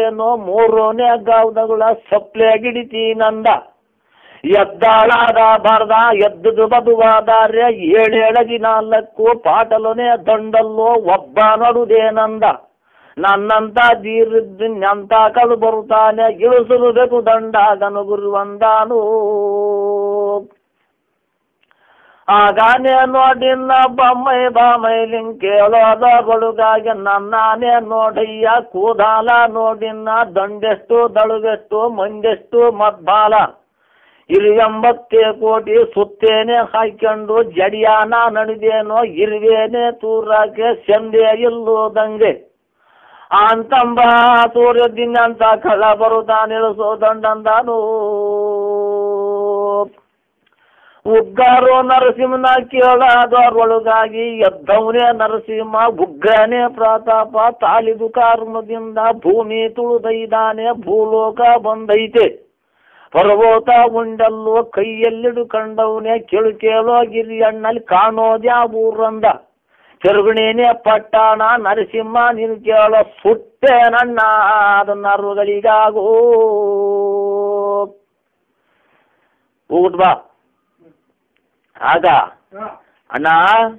ನಡಿದೇನೋ ಮೂರನೇ ಗಾವದಗಳ ಸಪ್ಲೆ ಗಿಡಿತೀನಂದ ಎದ್ದಾಳಾದ ಬಾರ್ದ ಎದ್ದದು ಬದುವಾದಾರ್ಯ ಏಳೇಳಗಿ ನಾಲ್ಕು ಪಾಟಲೊನೆ ದಂಡಲ್ಲೋ ಒಬ್ಬ ನಡುದೇನಂದ ನನ್ನಂತ ದೀರ್ಘಂತ ಕಳು ಬರುತ್ತಾನೆ ಇಳಿಸಲು ಬೇಕು ದಂಡಾಗನು ಗುರುವಂದಾನು ಆಗಾನೆ ನೋಡಿನ ಬಮ್ಮೈ ಬಾಮೈಲಿಂಗ್ ಕೇಳೋದ ಬಡುಗಾಗಿ ನನ್ನಾನೆ ನೋಡಯ್ಯ ಕೂದಾಲ ನೋಡಿನ ದಂಡೆಷ್ಟು ದಳುವೆಷ್ಟು ಮಂದೆಷ್ಟು ಮದ್ಬಾಲ ಇಲ್ಲಿ ಎಂಬತ್ತೇ ಕೋಟಿ ಸುತ್ತೇನೆ ಹಾಕೊಂಡು ಜಡಿಯಾನ ನಡೆದೇನೋ ಇರುವೇನೆ ತೂರಕ್ಕೆ ಸಂದೆ ಇಲ್ಲೋದಂಗೆ ಅಂತಂಬ ತೂರದಿನಂತ ಕಳ್ಳ ಬರುತ್ತಾನಿಳಿಸೋ ದಂಡಂದಾನು ಉಗ್ಗಾರೋ ನರಸಿಂಹನ ಕೇಳಾದೊಳಗಾಗಿ ಎದ್ದವನೇ ನರಸಿಂಹ ಉಗ್ರನೇ ಪ್ರತಾಪ ತಾಳಿದು ಕರ್ಮದಿಂದ ಭೂಮಿ ತುಳಿದೈದಾನೆ ಭೂಲೋಕ ಬಂದೈತೆ ಪರ್ವತ ಉಂಡಲ್ಲೋ ಕೈಯಲ್ಲಿಡು ಕಂಡವನೇ ಕೇಳು ಕೇಳೋ ಗಿರಿ ಅಣ್ಣಲ್ಲಿ ಕಾಣೋದ್ಯಾ ಊರಂದ ತಿರುಗಣೇನೆ ಪಟ್ಟಣ ನರಸಿಂಹ ನೀನು ಕೇಳೋ ಸುಟ್ಟೆ ನನ್ನ ಅದು ನರುಗಳಿಗಾಗೋ ಊಟ ಬಾ ಆಗ ಅಣ್ಣ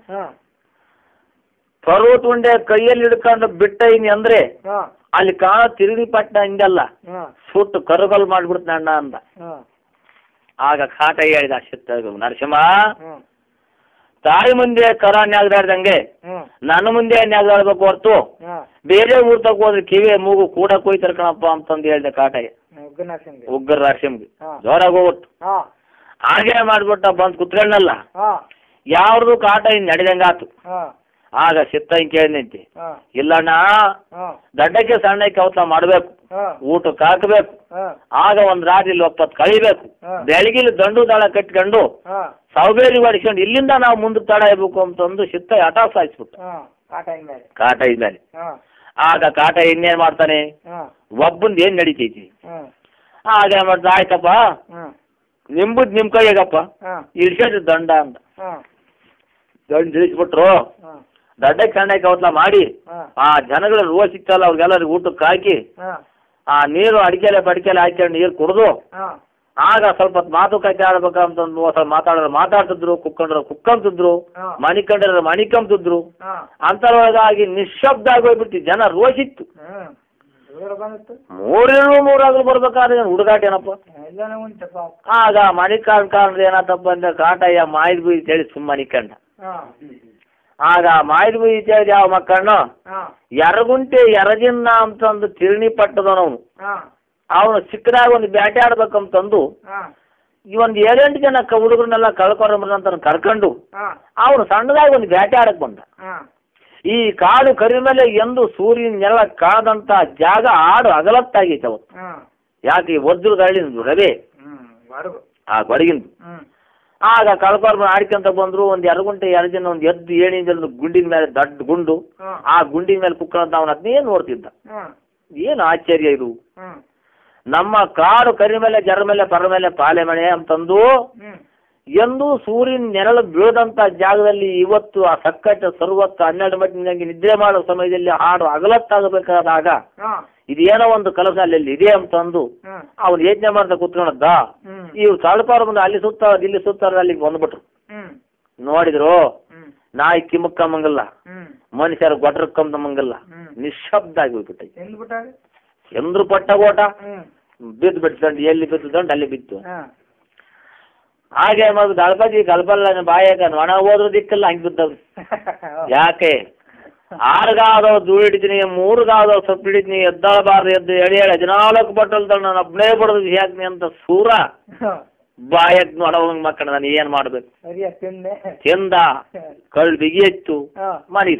ಪರ್ವತ ಉಂಡೆ ಕೈಯಲ್ಲಿ ಹಿಡ್ಕೊಂಡು ಬಿಟ್ಟೈನಿ ಅಂದ್ರೆ ಅಲ್ಲಿ ಕಾಣ ತಿರುಗಿ ಪಟ್ಟ ಹಿಂಗಲ್ಲ ಸುಟ್ಟು ಕರುಗಲ್ ಮಾಡ್ಬಿಡ್ತಾನೆ ಅಣ್ಣ ಅಂದ ಆಗ ಕಾಟ ಹೇಳಿದ ಸಿತ್ತ ನರಸಿಂಹ ತಾಯಿ ಮುಂದೆ ಕರ ನ್ಯಾಗದಾಡ್ದಂಗೆ ನನ್ನ ಮುಂದೆ ನ್ಯಾಗದಾಡ್ಬೇಕು ಹೊರ್ತು ಬೇರೆ ಊರ್ ತಗ ಹೋದ್ರೆ ಕಿವಿ ಮೂಗು ಕೂಡ ಕೊಯ್ತಾರ ಕಣಪ್ಪ ಅಂತಂದು ಹೇಳ್ದೆ ಕಾಟಗೆ ಉಗ್ರ ನರಸಿಂಹಗೆ ಹಾ. ಜೋರಾಗಿ ಹೋಗ್ಬಿಟ್ಟು ಹಾಗೆ ಮಾಡ್ಬಿಟ್ಟ ಬಂದ್ ಕುತ್ಕೊಂಡಲ್ಲ ಯಾವ್ದು ಕಾಟ ಇನ್ ನಡೆದಂಗಾತು ಆಗ ಸಿತ್ತ ಹಿಂಗ್ ಕೇಳಿದಂತೆ ಇಲ್ಲಣ್ಣ ದಡ್ಡಕ್ಕೆ ಸಣ್ಣಕ್ಕೆ ಅವತ್ತ ಮಾಡ್ಬೇಕು ಊಟಕ್ಕೆ ಹಾಕಬೇಕು ಆಗ ಒಂದ್ ರಾತ್ರಿ ಇಲ್ಲಿ ಒಪ್ಪತ್ತು ಕಳಿಬೇಕು ಹಾ. ಬೆಳಗಿಲಿ ದಂಡು ದಾಳ ಕಟ್ಕೊಂಡು ಸೌಬೇರಿ ಹೊಡಿಸ್ಕೊಂಡು ಇಲ್ಲಿಂದ ನಾವು ಮುಂದಕ್ಕೆ ತಡ ಇರ್ಬೇಕು ಅಂತಂದು ಸಿತ್ತ ಹಠ ಸಾಯಿಸ್ಬಿಟ್ಟ ಕಾಟ ಇದ್ಮೇಲೆ ಆಗ ಕಾಟ ಇನ್ನೇನ್ ಮಾಡ್ತಾನೆ ಒಬ್ಬಂದು ಏನ್ ನಡೀತೈತಿ ಆಗ ಏನ್ ಮಾಡ್ತಾ ಆಯ್ತಪ್ಪ ನಿಂಬುದ್ ನಿಮ್ ಕೈಯಾಗಪ್ಪ ಇಳ್ಸೋದು ದಂಡ ಅಂತ ದಂಡ ಇಳಿಸ್ಬಿಟ್ರು ದಡ್ಡಕ್ಕೆ ಸಣ್ಣಕ್ಕೆ ಅವತ್ಲ ಮಾಡಿ ಆ ಜನಗಳ ರೋಸ್ ಸಿಕ್ತಲ್ಲ ಅವ್ರಿಗೆಲ್ಲರಿಗೂ ಊಟಕ್ಕೆ ಹಾಕಿ ಆ ನೀರು ಅಡಿಕೆಲೆ ಪಡಿಕೆಲೆ ಹಾಕ್ಕೊಂಡು ನೀರು ಕುಡಿದು ಆಗ ಸ್ವಲ್ಪ ಹೊತ್ತು ಮಾತುಕತೆ ಆಡ್ಬೇಕಂತಂದು ಸ್ವಲ್ಪ ಮಾತಾಡೋರು ಮಾತಾಡ್ತಿದ್ರು ಕುಕ್ಕೊಂಡ್ರು ಕುಕ್ಕಂತಿದ್ರು ಹಾ. ಮಣಿಕೊಂಡ್ರು ಮಣಿಕಂತಿದ್ರು ಅಂತರೊಳಗಾಗಿ ನಿಶ್ಶಬ್ದ ಆಗೋಗ್ಬಿಟ್ಟು ಜನ ರೋಸಿತ್ತು ಮೂರೇಳು ಮೂರಾಗಲು ಬರ್ಬೇಕಾದ್ರೆ ಏನ್ ಹುಡುಗಾಟ ಏನಪ್ಪ ಆಗ ಮಣಿಕಾಂಡ್ ಕಾರಣ ಏನಾತಪ್ಪ ಅಂದ್ರೆ ಕಾಟಯ್ಯ ಮಾಯಿದ್ ಬುಯಿ ಹೇಳಿ ಸುಮ್ಮ ಮಣಿಕಂಡ ಆಗ ಮಾಯಿದ್ ಬುಯಿ ಹೇಳಿ ಯಾವ ಮಕ್ಕಳನ್ನು ಎರಗುಂಟೆ ಎರಜಿನ್ನ ಅಂತಂದು ತಿರುಣಿ ಪಟ್ಟದವನವನು ಅವನು ಚಿಕ್ಕದಾಗ ಒಂದು ಬ್ಯಾಟೆ ಆಡ್ಬೇಕಂತಂದು ಈ ಒಂದು ಏಳೆಂಟು ಜನ ಕ ಹುಡುಗರನ್ನೆಲ್ಲ ಕಳ್ಕೊಂಡ್ರಂತ ಕರ್ಕೊಂಡು ಅವನು ಸಣ್ಣದಾಗಿ ಒಂದು ಬ್ಯಾಟೆ ಆಡಕ್ ಬಂದ ಈ ಕಾಡು ಕರಿ ಮೇಲೆ ಎಂದು ಸೂರ್ಯನ ನೆಲ ಕಾದಂತ ಜಾಗ ಆಡು ಅಗಲತ್ತಾಗೈತೆ ಅವತ್ತು ಯಾಕೆ ಈ ವಜ್ರದ ಹಳ್ಳಿನ ರವೆ ಆ ಕೊಡಗಿಂದು ಆಗ ಕಳ್ಕೊಂಡ್ ಆಡ್ಕೊಂತ ಬಂದ್ರು ಒಂದ್ ಎರಡು ಗಂಟೆ ಎರಡು ಜನ ಒಂದು ಎದ್ದು ಏಣಿಂದ ಒಂದು ಗುಂಡಿನ ಮೇಲೆ ದೊಡ್ಡ ಗುಂಡು ಆ ಗುಂಡಿನ ಮೇಲೆ ಕುಕ್ಕಂತ ಅವನು ಅದನ್ನೇ ನೋಡ್ತಿದ್ದ ಏನು ಆಶ್ಚರ್ಯ ಇದು ನಮ್ಮ ಕಾಡು ಕರಿ ಮೇಲೆ ಜರ ಮೇಲೆ ಪರ ಮೇಲೆ ಪಾಲೆ ಮನೆ ಅಂತಂದು ಎಂದು ಸೂರ್ಯನ ನೆರಳು ಬೀಳದಂತ ಜಾಗದಲ್ಲಿ ಇವತ್ತು ಆ ಸಕ್ಕಟ್ಟು ಸರ್ವತ್ತು ಹನ್ನೆರಡು ಮಟ್ಟಿನಂಗೆ ನಿದ್ರೆ ಮಾಡೋ ಸಮಯದಲ್ಲಿ ಹಾಡು ಅಗಲತ್ತಾಗಬೇಕಾದಾಗ ಇದೇನೋ ಒಂದು ಕಲಸ ಅಲ್ಲಿ ಇದೆ ಅಂತಂದು ಅವ್ನು ಯೋಚನೆ ಮಾಡ್ತಾ ಕುತ್ಕೊಂಡದ್ದ ಇವ್ರು ಸಾಳುಪಾರು ಬಂದು ಅಲ್ಲಿ ಸುತ್ತಾರ ಇಲ್ಲಿ ಸುತ್ತಾರ ಅಲ್ಲಿಗೆ ಬಂದ್ಬಿಟ್ರು ನೋಡಿದ್ರು ನಾಯಿ ಕಿಮ್ಮಕ್ಕಮ್ಮಂಗಲ್ಲ ಮನುಷ್ಯರು ಗೊಟ್ರಕ್ಕಂಬಂಗಲ್ಲ ನಿಶ್ಶಬ್ದ ಆಗಿ ಹೋಗ್ಬಿಟ್ಟೈತೆ ಎಂದ್ರು ಪಟ್ಟ ಓಟ ಬಿದ್ದು ಬಿಟ್ಟು ದಂಡು ಎಲ್ಲಿ ಬಿದ್ದು ದಂಡು ಅಲ್ಲಿ ಬಿತ್ತು ಹಾಗೆ ಮಗ ದಳಪತಿ ಕಲ್ಪಲ್ಲ ಬಾಯಾಗ ಒಣ ಹೋದ್ರು ದಿಕ್ಕಲ್ಲ ಹಂಗೆ ಬಿದ್ದವ್ ಯಾಕೆ ಆರ್ಗಾದವ್ ಧೂಳು ಹಿಡಿತೀನಿ ಮೂರ್ಗಾದವ್ ಸೊಪ್ಪು ಹಿಡಿತೀನಿ ಎದ್ದಾಳಬಾರ್ದು ಎದ್ದು ಎಳಿ ಎಳಿ ಹದಿನಾಲ್ಕು ಬಟ್ಟಲ್ ನಾನು ಒಬ್ಬನೇ ಬಡದು ಯಾಕೆ ಅಂತ ಸೂರ ಬಾಯಕ್ ನೋಡವಂಗ್ ಮಕ್ಕಳ ನಾನು ಏನ್ ಮಾಡ್ಬೇಕು ತಿಂದ ಕಳ್ ಬಿಗಿ ಎತ್ತು ಮನಿದ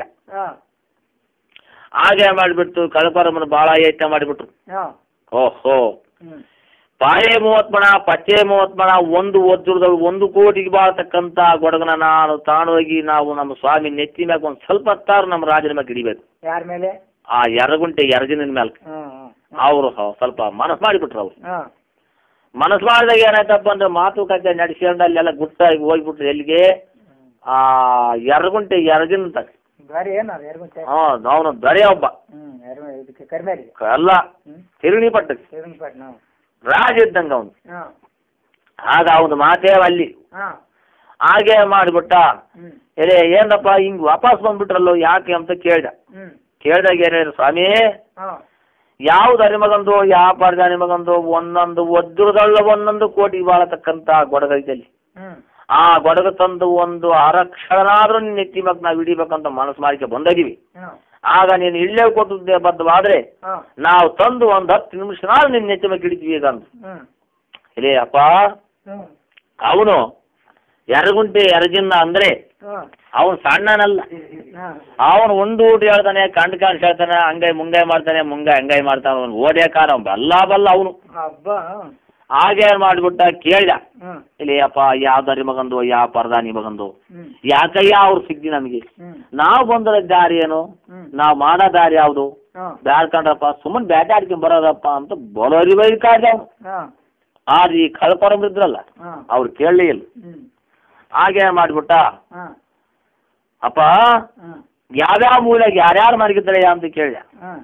ಹಾಗೆ ಮಾಡಿಬಿಟ್ಟು ಕಳಪರಮ್ಮನ ಭಾಳ ಯತ್ನ ಮಾಡಿಬಿಟ್ರು ಓಹೋ ಪಾಯೆ ಮೂವತ್ ಮಣ ಪಚ್ಚೆ ಮೂವತ್ ಮಣ ಒಂದು ವಜ್ರದಳು ಒಂದು ಕೋಟಿಗೆ ಬಾಳ್ತಕ್ಕಂತ ಗೊಡಗನ ನಾನು ತಾಣೋಗಿ ನಾವು ನಮ್ಮ ಸ್ವಾಮಿ ನೆತ್ತಿ ಮ್ಯಾಗ ಒಂದು ಸ್ವಲ್ಪ ಹೊತ್ತಾರು ನಮ್ಮ ರಾಜನ ಮ್ಯಾಗ ಹಿಡಿಬೇಕು ಯಾರ ಮೇಲೆ ಆ ಎರಗುಂಟೆ ಎರಜಿನ ಮ್ಯಾಲ ಅವರು ಸ್ವಲ್ಪ ಮನಸ್ಸು ಮಾಡಿಬಿಟ್ರು ಅವ್ರು ಮನಸ್ಸು ಮಾಡಿದಾಗ ಏನಾಯ್ತಪ್ಪ ಅಂದ್ರೆ ಮಾತುಕತೆ ನಡೆಸ್ಕೊಂಡು ಅಲ್ಲೆಲ್ಲ ಗುಟ್ಟಾಗಿ ಹೋಗ್ಬಿಟ್ರು ಎಲ್ಲಿಗೆ ಆ ಎರಗುಂಟೆ ಎರಜಿನ ತಗ ದ್ವಾರಿ ಏನು ಅದು ಎರಡು ಹ್ಞೂ ಅವನು ದೊರೆ ಒಬ್ಬ ಹ್ಞೂ ಎರಡು ಇದಕ್ಕೆ ಕರಿಬೇರಿ ಅಲ್ಲ ಹ್ಞೂ ತಿರುಣಿ ಪಟ್ಟಕ್ಕೆ ಶ್ರೀರಂಗಪಟ್ಟಣ ರಾಜ ಇದ್ದಂಗೆ ಅವನು ಹಾಂ ಆಗ ಅವನು ಮಾತೇ ಅಲ್ಲಿ ಹಾಂ ಹಾಗೆ ಮಾಡಿಬಿಟ್ಟ ಹ್ಞೂ ಎಲೆ ಏನಪ್ಪ ಹಿಂಗ್ ವಾಪಸ್ ಬಂದ್ಬಿಟ್ರಲ್ಲೋ ಯಾಕೆ ಅಂತ ಕೇಳ್ದ ಹ್ಞೂ ಕೇಳ್ದಾಗ ಏನೇನು ಸ್ವಾಮಿ ಹಾಂ ಯಾವ್ದು ಅರಿಮಗಂದು ಯಾವ ಪಾರ್ಗ ಅರಿಮಗಂದು ಒಂದೊಂದು ಒದ್ರದಳ್ಳ ಒಂದೊಂದು ಕೋಟಿ ಬಾಳತಕ್ಕಂತ ಗೊಡಗೈತಲ್ಲಿ ಹ್ಞೂ ಆ ಗೊಡಗ ತಂದು ಒಂದು ಅರಕ್ಷಣನಾದ್ರೂ ನಿನ್ನ ಎತ್ತಿ ಮಗ್ ನಾವು ಹಿಡಿಬೇಕಂತ ಮನಸ್ಸು ಮಾಡಿಕೆ ಬಂದಿದೀವಿ ಹಾಂ ಆಗ ನೀನು ಇಲ್ಲೇ ಕೊಟ್ಟಿದ್ದೆ ಬದ್ಧವಾದ್ರೆ ಹಾಂ ನಾವು ತಂದು ಒಂದು ಹತ್ತು ನಿಮಿಷನಾದ್ರೂ ನಿನ್ನ ಎತ್ತಿ ಮಗ್ ಹಿಡಿತೀವಿ ಈಗ ಅಂತ ಹ್ಞೂ ಇಲ್ಲೇ ಅಪ್ಪ ಹ್ಞೂ ಅವನು ಎರಗುಂಟೆ ಎರಜಿನ್ನ ಅಂದ್ರೆ ಹಾಂ ಅವನು ಸಣ್ಣನಲ್ಲ ಹಾಂ ಅವನು ಒಂದು ಊಟ ಹೇಳ್ತಾನೆ ಕಂಡ್ ಕಾಣಿಸ್ ಹೇಳ್ತಾನೆ ಹಂಗಾಯ್ ಮುಂಗಾಯ್ ಮಾಡ್ತಾನೆ ಮುಂಗಾಯ್ ಹಂಗಾಯ್ ಮಾಡ್ತಾನೆ ಅವ್ನು ಓಡ್ಯಾಕಾರ ಅವ್ನು ಬಲ್ಲ ಬಲ್ಲ ಅವನು ಹಬ್ಬ ಹಾಂ ಹಾಗೆ ಮಾಡ್ಬಿಟ್ಟ ಕೇಳ್ದ ಹ್ಞೂ ಇಲ್ಲಿ ಅಪ್ಪ ಯಾವ ದಾರಿ ಮಗಂದು ಯಾವ ಪರದಾನಿ ಮಗಂದು ಹ್ಞೂ ಯಾಕಯ್ಯ ಅವ್ರು ಸಿಗ್ದಿ ನಮಗೆ ಹ್ಞೂ ನಾವು ಬಂದ್ರ ದಾರಿ ಏನು ಹ್ಞೂ ನಾವು ಮಾಡೋ ದಾರಿ ಯಾವುದು ಹಾಂ ಬ್ಯಾಡ್ಕೊಂಡ್ರಪ್ಪ ಸುಮ್ಮನೆ ಬ್ಯಾಟೆ ಆಡ್ಕೊಂಡ್ ಬರೋದಪ್ಪ ಅಂತ ಬರೋರಿ ಬೈದ್ ಕಾಡ್ದ ಅವ್ನು ಹಾಂ ಆದ್ರೆ ಈ ಕಳ್ಪರಮ್ ಇದ್ರಲ್ಲ ಹಾಂ ಅವ್ರು ಕೇಳಲೇ ಇಲ್ಲ ಹ್ಞೂ ಹಾಗೆ ಮಾಡ್ಬಿಟ್ಟ ಹಾಂ ಅಪ್ಪ ಹಾಂ ಯಾವ್ಯಾವ ಮೂಲೆಗೆ ಯಾರ್ಯಾರು ಮರಗಿದ್ದಾರೆ ಅಂತ ಕೇಳಿದ ಹಾಂ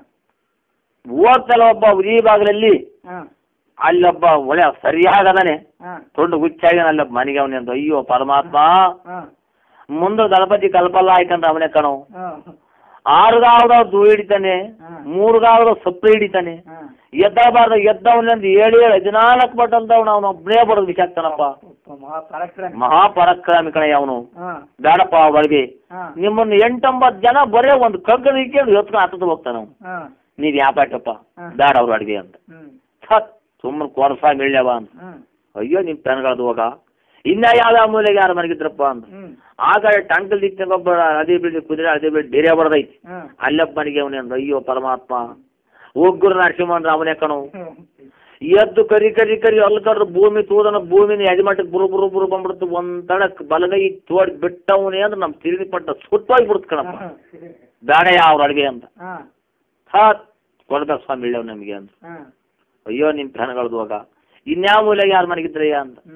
ಹೋಗ್ತಲ್ಲ ಒಬ್ಬ ಉರಿ ಬಾಗಿಲಲ್ಲಿ ಹಾಂ ಅಲ್ಲೊಬ್ಬ ಒಳ್ಳೆ ಸರಿಯಾಗದಾನೆ ಹಾಂ ತುಂಡು ಹುಚ್ಚಾಗಿ ಅಲ್ಲೊಬ್ಬ ಮನೆಗೆ ಅವನೇ ಅಂತ ಅಯ್ಯೋ ಪರಮಾತ್ಮ ಹಾಂ ಮುಂದೆ ದಳಪತಿ ಕಲ್ಪಲ್ಲ ಆಯ್ಕಂತ ಅವನೇ ಕಣವು ಹಾಂ ಆರುಗಾವ್ದ ಧೂ ಹಿಡಿತಾನೆ ಹಾಂ. ಮೂರ್ಗಾವ್ದ ಸೊಪ್ಪು ಹಿಡಿತಾನೆ ಹಾಂ ಎದ್ದಬಾರ್ದ ಎದ್ದವನಂದು ಏಳು ಏಳು ಹದಿನಾಲ್ಕು ಬಟ್ಟಲ್ದವನು ಅವನು ಒಬ್ಬನೇ ಬಡದು ಬಿಸಾಕ್ತಾನಪ್ಪ ಮಹಾ ಪರಾಕ್ರಮಿ ಮಹಾಪರಾಕ್ರಮಿ ಕಣ ಅವನು ಹಾಂ ಬೇಡಪ್ಪ ಒಳಗೆ ಹಾಂ ನಿಮ್ಮನ್ನು ಎಂಟೊಂಬತ್ತು ಜನ ಬರೇ ಒಂದು ಕಗ್ಗದ ಇಕ್ಕೊಂಡು ಎತ್ಕೊಂಡು ಹತ್ತದ ಹೋಗ್ತಾನ ಅವ್ನು ಹಾಂ ನೀವ್ ಯಾಪಾಟಪ್ಪ ಹಾ. ಬೇಡ ಅವ್ರ ಅಡ್ಗೆ ಅಂತ ಹ್ಞೂ ಸತ್ ಸುಮ್ಮನೆ ಕೊರಸ ಮಿಳ್ಯವ ಅಂತ ಹ್ಞೂ ಅಯ್ಯೋ ನಿಮ್ ಪೆನ್ಗಳದು ಹೋಗ ಇನ್ನ ಯಾವ್ಯಾವ ಮೂಲೆಗೆ ಯಾರು ಮನಗಿದ್ರಪ್ಪ ಅಂತ ಹ್ಞೂ ಆಗ ಟಂಕಲ್ ದಿಕ್ಕಿನೊಬ್ಬ ಅದೇ ಬಿಡಿ ಕುದುರೆ ಅದೇ ಬಿಡಿ ಡೇರೆ ಬಡದೈತಿ ಹಾಂ ಅಲ್ಲಪ್ಪ ಮನೆಗೆ ಅವನೇ ಅಂದ ಅಯ್ಯೋ ಪರಮಾತ್ಮ ಒಗ್ಗುರು ನರಸಿಂಹನ್ ಅವನೇ ಕಣು ಹ್ಞೂ ಎದ್ದು ಕರಿ ಕರಿ ಕರಿ ಅಲ್ಕಡ್ರು ಭೂಮಿ ತೂದನ ಭೂಮಿನ ಯಜಮಾಟಕ್ಕೆ ಬುರು ಬುರು ಬುರು ಬಂದ್ಬಿಡ್ತು ಒಂದ್ ತಡಕ್ ಬಲಗೈ ತೋಡಿ ಬಿಟ್ಟವನೇ ಅಂದ್ರೆ ನಮ್ ತಿರುಗಿ ಪಟ್ಟ ಸುಟ್ಟೋಗಿ ಬಿಡ್ತು ಕಣಪ್ಪ ಹಾಂ ಬೇಡಯ್ಯ ಅವ್ರ ಅಡ್ಗೆ ಅಂತ ಹಾಂ ಸಾತ್ ಕೊಡ್ಬೇಕು ಸ್ವಾಮಿ ಇಳ್ಳವ್ ನಮಗೆ ಅಂತ ಹಾಂ ಅಯ್ಯೋ ನಿಮ್ ದನಗಳದು ಹೋಗ ಇನ್ಯಾವ ಮೂಲೆಗೆ ಯಾರು ಮನಗಿದ್ರಯ್ಯ ಅಂತ ಹ್ಞೂ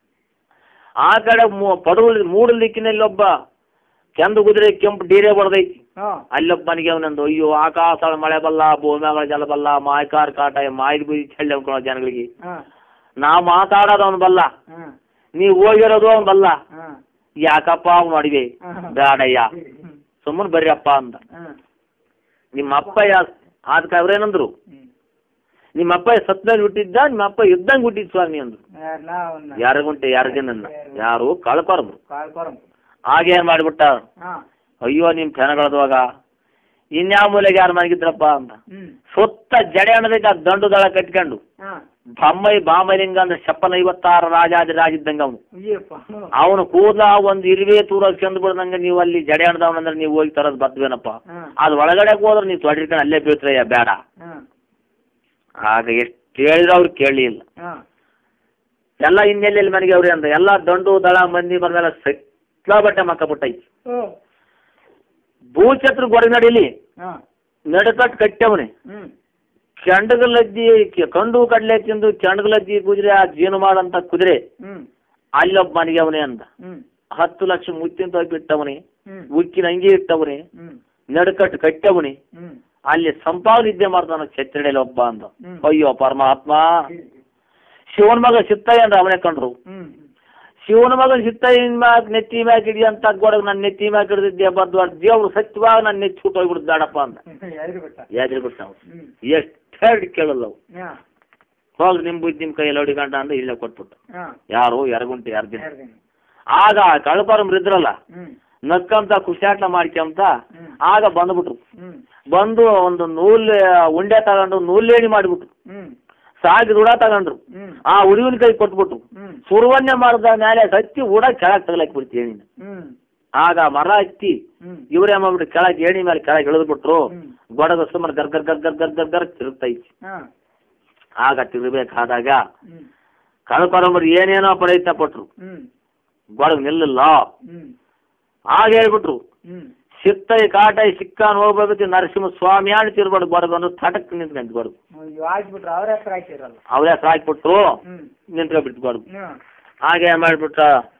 ಆ ಕಡೆ ಮೂ- ಪಡವಲ್ ಮೂಡು ದಿಕ್ಕಿನಲ್ಲಿ ಒಬ್ಬ ಕೆಂದು ಕುದುರೆ ಕೆಂಪು ಡೀರೆ ಬಡ್ದೈತಿ ಹಾಂ ಅಲ್ಲೊಬ್ಬ ಮನೆಗೆ ಅವನಂದು ಅಯ್ಯೋ ಆಕಾಶ ಮಳೆ ಬಲ್ಲ ಭೂಮ್ಯಾಗಳ ಜಲ ಬಲ್ಲ ಮಾಯ್ಕಾರ್ ಕಾಟ ಮಾಯ್ದು ಬುದ್ಧಿ ಚೆಲ್ಲಿ ಅನ್ಕೊಳ್ಳೋ ಜನಗಳಿಗೆ ಹಾಂ ನಾವು ಮಾತಾಡೋದು ಅವನು ಬಲ್ಲ ಹಾಂ ನೀವು ಹೋಗಿರೋದು ಅವನು ಬಲ್ಲ ಹಾಂ ಯಾಕಪ್ಪ ಅವ್ನು ಅಡಿಗೆ ಹಾಂ ಬೇಡಯ್ಯ ಹ್ಞೂ ಸುಮ್ಮನೆ ಬರ್ರಿಯಪ್ಪ ಅಂತ ಹಾಂ ನಿಮ್ಮ ಅಪ್ಪ ಯಾ ಅದಕ್ಕೆ ಅವ್ರೇನಂದ್ರು ಹ್ಞೂ ನಿಮ್ಮ ಅಪ್ಪ ಸತ್ನಲ್ಲಿ ಹುಟ್ಟಿದ್ದ ನಿಮ್ಮ ಅಪ್ಪ ಇದ್ದಂಗೆ ಹುಟ್ಟಿದ್ ಸ್ವಾಮಿ ಅಂದ್ರು ಯಾರು ನಾವು ಯಾರ ಗುಂಟೆ ಯಾರ ಜನನ್ನ ಯಾರು ಕಳ್ಕೊರ್ಬ್ರು ಕಾಲ್ ಕೊರಂ ಹಾಗೇನ್ ಮಾಡ್ಬಿಟ್ಟ ಹಾಂ ಅಯ್ಯೋ ನಿಮ್ ಚೆನ್ನಾಗಳದವಾಗ ಇನ್ಯಾವ ಮೂಲೆಗೆ ಯಾರು ಮನಗಿದ್ರಪ್ಪ ಅಂತ ಹ್ಞೂ ಸುತ್ತ ಜಡೆ ಅನ್ನದೈತೆ ಆ ದಂಡು ದಳ ಕಟ್ಕೊಂಡು ಹಾಂ ಬಮ್ಮೈ ಬಾಮಲಿಂಗ ಅಂದ್ರೆ ಶಪ್ಪನ ಐವತ್ತಾರು ರಾಜಾದಿ ರಾಜ ಇದ್ದಂಗ ಅವನು ಅಯ್ಯಪ್ಪ ಹ್ಞೂ ಅವನು ಕೂದಲ ಒಂದು ಇರುವೆ ತೂರ ಚಂದ ಬಿಡ್ದಂಗ ನೀವು ಅಲ್ಲಿ ಜಡೆ ಅಣದವನಂದ್ರೆ ನೀವು ಹೋಗಿ ತರದ್ ಬರ್ತವೇನಪ್ಪ ಹಾಂ ಅದು ಒಳಗಡೆ ಹೋದ್ರೆ ನೀವು ತೊಡಿರ್ಕೊಂಡು ಅಲ್ಲೇ ಬೀಳ್ತ್ರಯ್ಯ ಬೇಡ ಹಾಂ ಆಗ ಎಷ್ಟು ಹೇಳಿದ್ರು ಅವ್ರು ಕೇಳಲಿಲ್ಲ ಹಾಂ ಎಲ್ಲ ಇನ್ನೆಲ್ಲೆಲ್ಲಿ ಮನೆಗೆ ಅವ್ರಿ ಅಂತ ಎಲ್ಲ ದಂಡು ದಳ ಮಂದಿ ಬಂದೆಲ್ಲ ಸಕ್ಲ ಬಟ್ಟೆ ಮಕ್ಕ ಬಿಟ್ಟೈತಿ ಹ್ಞೂ ಭೂಛತ್ರ ಗೊರಗ ನಡಿಲಿ ಹಾಂ ನಡುಕಟ್ಟು ಕಟ್ಟವನೆ ಹ್ಞೂ ಕೆಂಡಗಲಜ್ಜಿ ಕೆ- ಕಂಡು ಕಡಲೆ ತಿಂದು ಕೆಂಡಗಲಜ್ಜಿ ಕುದುರೆ ಆ ಜೀನು ಮಾಡಂತ ಕುದುರೆ ಹ್ಞೂ ಅಲ್ಲೊಬ್ಬ ಮನೆಗೆ ಅವನೇ ಅಂದ ಹ್ಞೂ ಹತ್ತು ಲಕ್ಷ ಮುತ್ತಿನ ತೊಗೊಂಡು ಬಿಟ್ಟವನೇ ಹ್ಞೂ ಉಕ್ಕಿನ ಅಂಗಿ ಇಟ್ಟವನೇ ಹ್ಞೂ ನಡುಕಟ್ಟು ಕಟ್ಟವನೇ ಹ್ಞೂ ಅಲ್ಲಿ ಸಂಪಾದನೆ ಇದ್ದೆ ಮಾಡ್ತಾನ ಛತ್ರಿಯಲ್ಲಿ ಒಬ್ಬ ಅಂದ ಹ್ಮ್. ಅಯ್ಯೋ ಪರಮಾತ್ಮ ಶಿವನ ಮಗ ಸಿತ್ತಯ್ಯ ಅಂದ್ರೆ ಅವನೇ ಕಂಡ್ರು ಹ್ಞೂ ಶಿವನ ಮಗನ ಸಿತ್ತಯ್ಯನ ಮ್ಯಾಗ ನೆತ್ತಿ ಮ್ಯಾಗ ಹಿಡಿಯಂತ ಗೊಡಗ್ ನನ್ನ ನೆತ್ತಿ ಮ್ಯಾಗ ಹಿಡಿದಿದ್ದೆ ಬದ್ದು ದೇವ್ರು ಸತ್ಯವಾಗ ನನ್ನ ನೆತ್ತಿ ಸುಟ್ಟೋಗ್ಬಿಡ್ತು ಬೇಡಪ್ಪ ಅಂದ ಯಾರಿಗೆ ಬಿಟ್ಟ ಯಾದ್ರಿ ಬಿಟ್ಟು ನಾವು ಹ್ಞೂ ಎಷ್ಟು ಹೇಳಿ ಕೇಳಲ್ಲ ಅವು ಹಾಂ ಹೋಗಿ ನಿಮ್ಮ ಬುದ್ಧಿ ನಿಮ್ಮ ಕೈಯಲ್ಲಿ ಹೊಡಿಗಂಟ ಅಂದ್ರೆ ಇಲ್ಲೇ ಕೊಟ್ಬಿಟ್ಟು ಹಾಂ ಯಾರು ಎರಗುಂಟು ಯಾರು ದಿನ ಎರಡು ದಿನ ಆಗ ಕಳಪರಮ್ರು ಇದ್ರಲ್ಲ ಹ್ಞೂ ನಕ್ಕಂತ ಖುಷಿಯಾಟ ಮಾಡ್ಕೊಂತ ಹ್ಞೂ ಆಗ ಬಂದ್ಬಿಟ್ರು ಹ್ಞೂ ಬಂದು ಒಂದು ನೂಲ್ ಉಂಡೆ ತಗೊಂಡು ನೂಲೇಣಿ ಮಾಡಿಬಿಟ್ರು ಹ್ಞೂ ಸಾಗಿ ರುಡ ತಗೊಂಡ್ರು ಹ್ಞೂ ಆ ಹುಡುಗನ ಕೈ ಕೊಟ್ಬಿಟ್ರು ಹ್ಞೂ ಸುರುವನ್ನೇ ಮಾಡಿದ ಮೇಲೆ ಹತ್ತಿ ಉಡ ಕೆಳಗೆ ತಗಲಾಕಿ ಬಿಡ್ತಿ ಏಣಿನ ಹ್ಞೂ ಆಗ ಮರ ಹತ್ತಿ ಹ್ಞೂ ಇವ್ರೇ ಮಾಡ್ಬಿಟ್ಟು ಕೆಳಗೆ ಏಣಿ ಮೇಲೆ ಕೆಳಗೆ ಇಳಿದ್ಬಿಟ್ರು ಹ್ಞೂ ಗೊಡಗ ಸುಮಾರು ಗರ್ ಗರ್ ಗರ್ ಗರ್ ಗರ್ ಗರ್ ಗರ್ ತಿರುಗ್ತೈತಿ ಹಾಂ ಆಗ ತಿರುಗಬೇಕಾದಾಗ ಹ್ಞೂ ಕಳಪರಮರು ಏನೇನೋ ಪ್ರಯತ್ನ ಪಟ್ರು ಹ್ಞೂ ಗೊಡಗ್ ನಿಲ್ಲಿಲ್ಲ ಹ್ಞೂ ಆಗ ಹೇಳ್ಬಿಟ್ರು ಹ್ಞೂ ಸಿತ್ತೈ ಕಾಟೈ ಸಿಕ್ಕಾನ್ ಹೋಗ್ಬೇಕು ನರಸಿಂಹ ಸ್ವಾಮಿ ಆಣಿ ತಿರ್ಬಾರ್ದು ಬಡಗಂದು ತಟಕ್ ನಿಂತ್ಕೊಂಡ್ ಬಡ್ದು ಇವ್ ಆಗ್ಬಿಟ್ರು ಅವ್ರ ಹೆಸರು ಹಾಕಿರಲ್ಲ ಅವರೇ ಸಾಕ್ಬಿಟ್ರು ಹ್ಞೂ ನಿಂತ್ಕೊಬಿಟ್ಟು ಬಡ್ದು ಹ್ಞೂ ಹಾಗೆ ಮಾಡ್ಬಿಟ್ಟ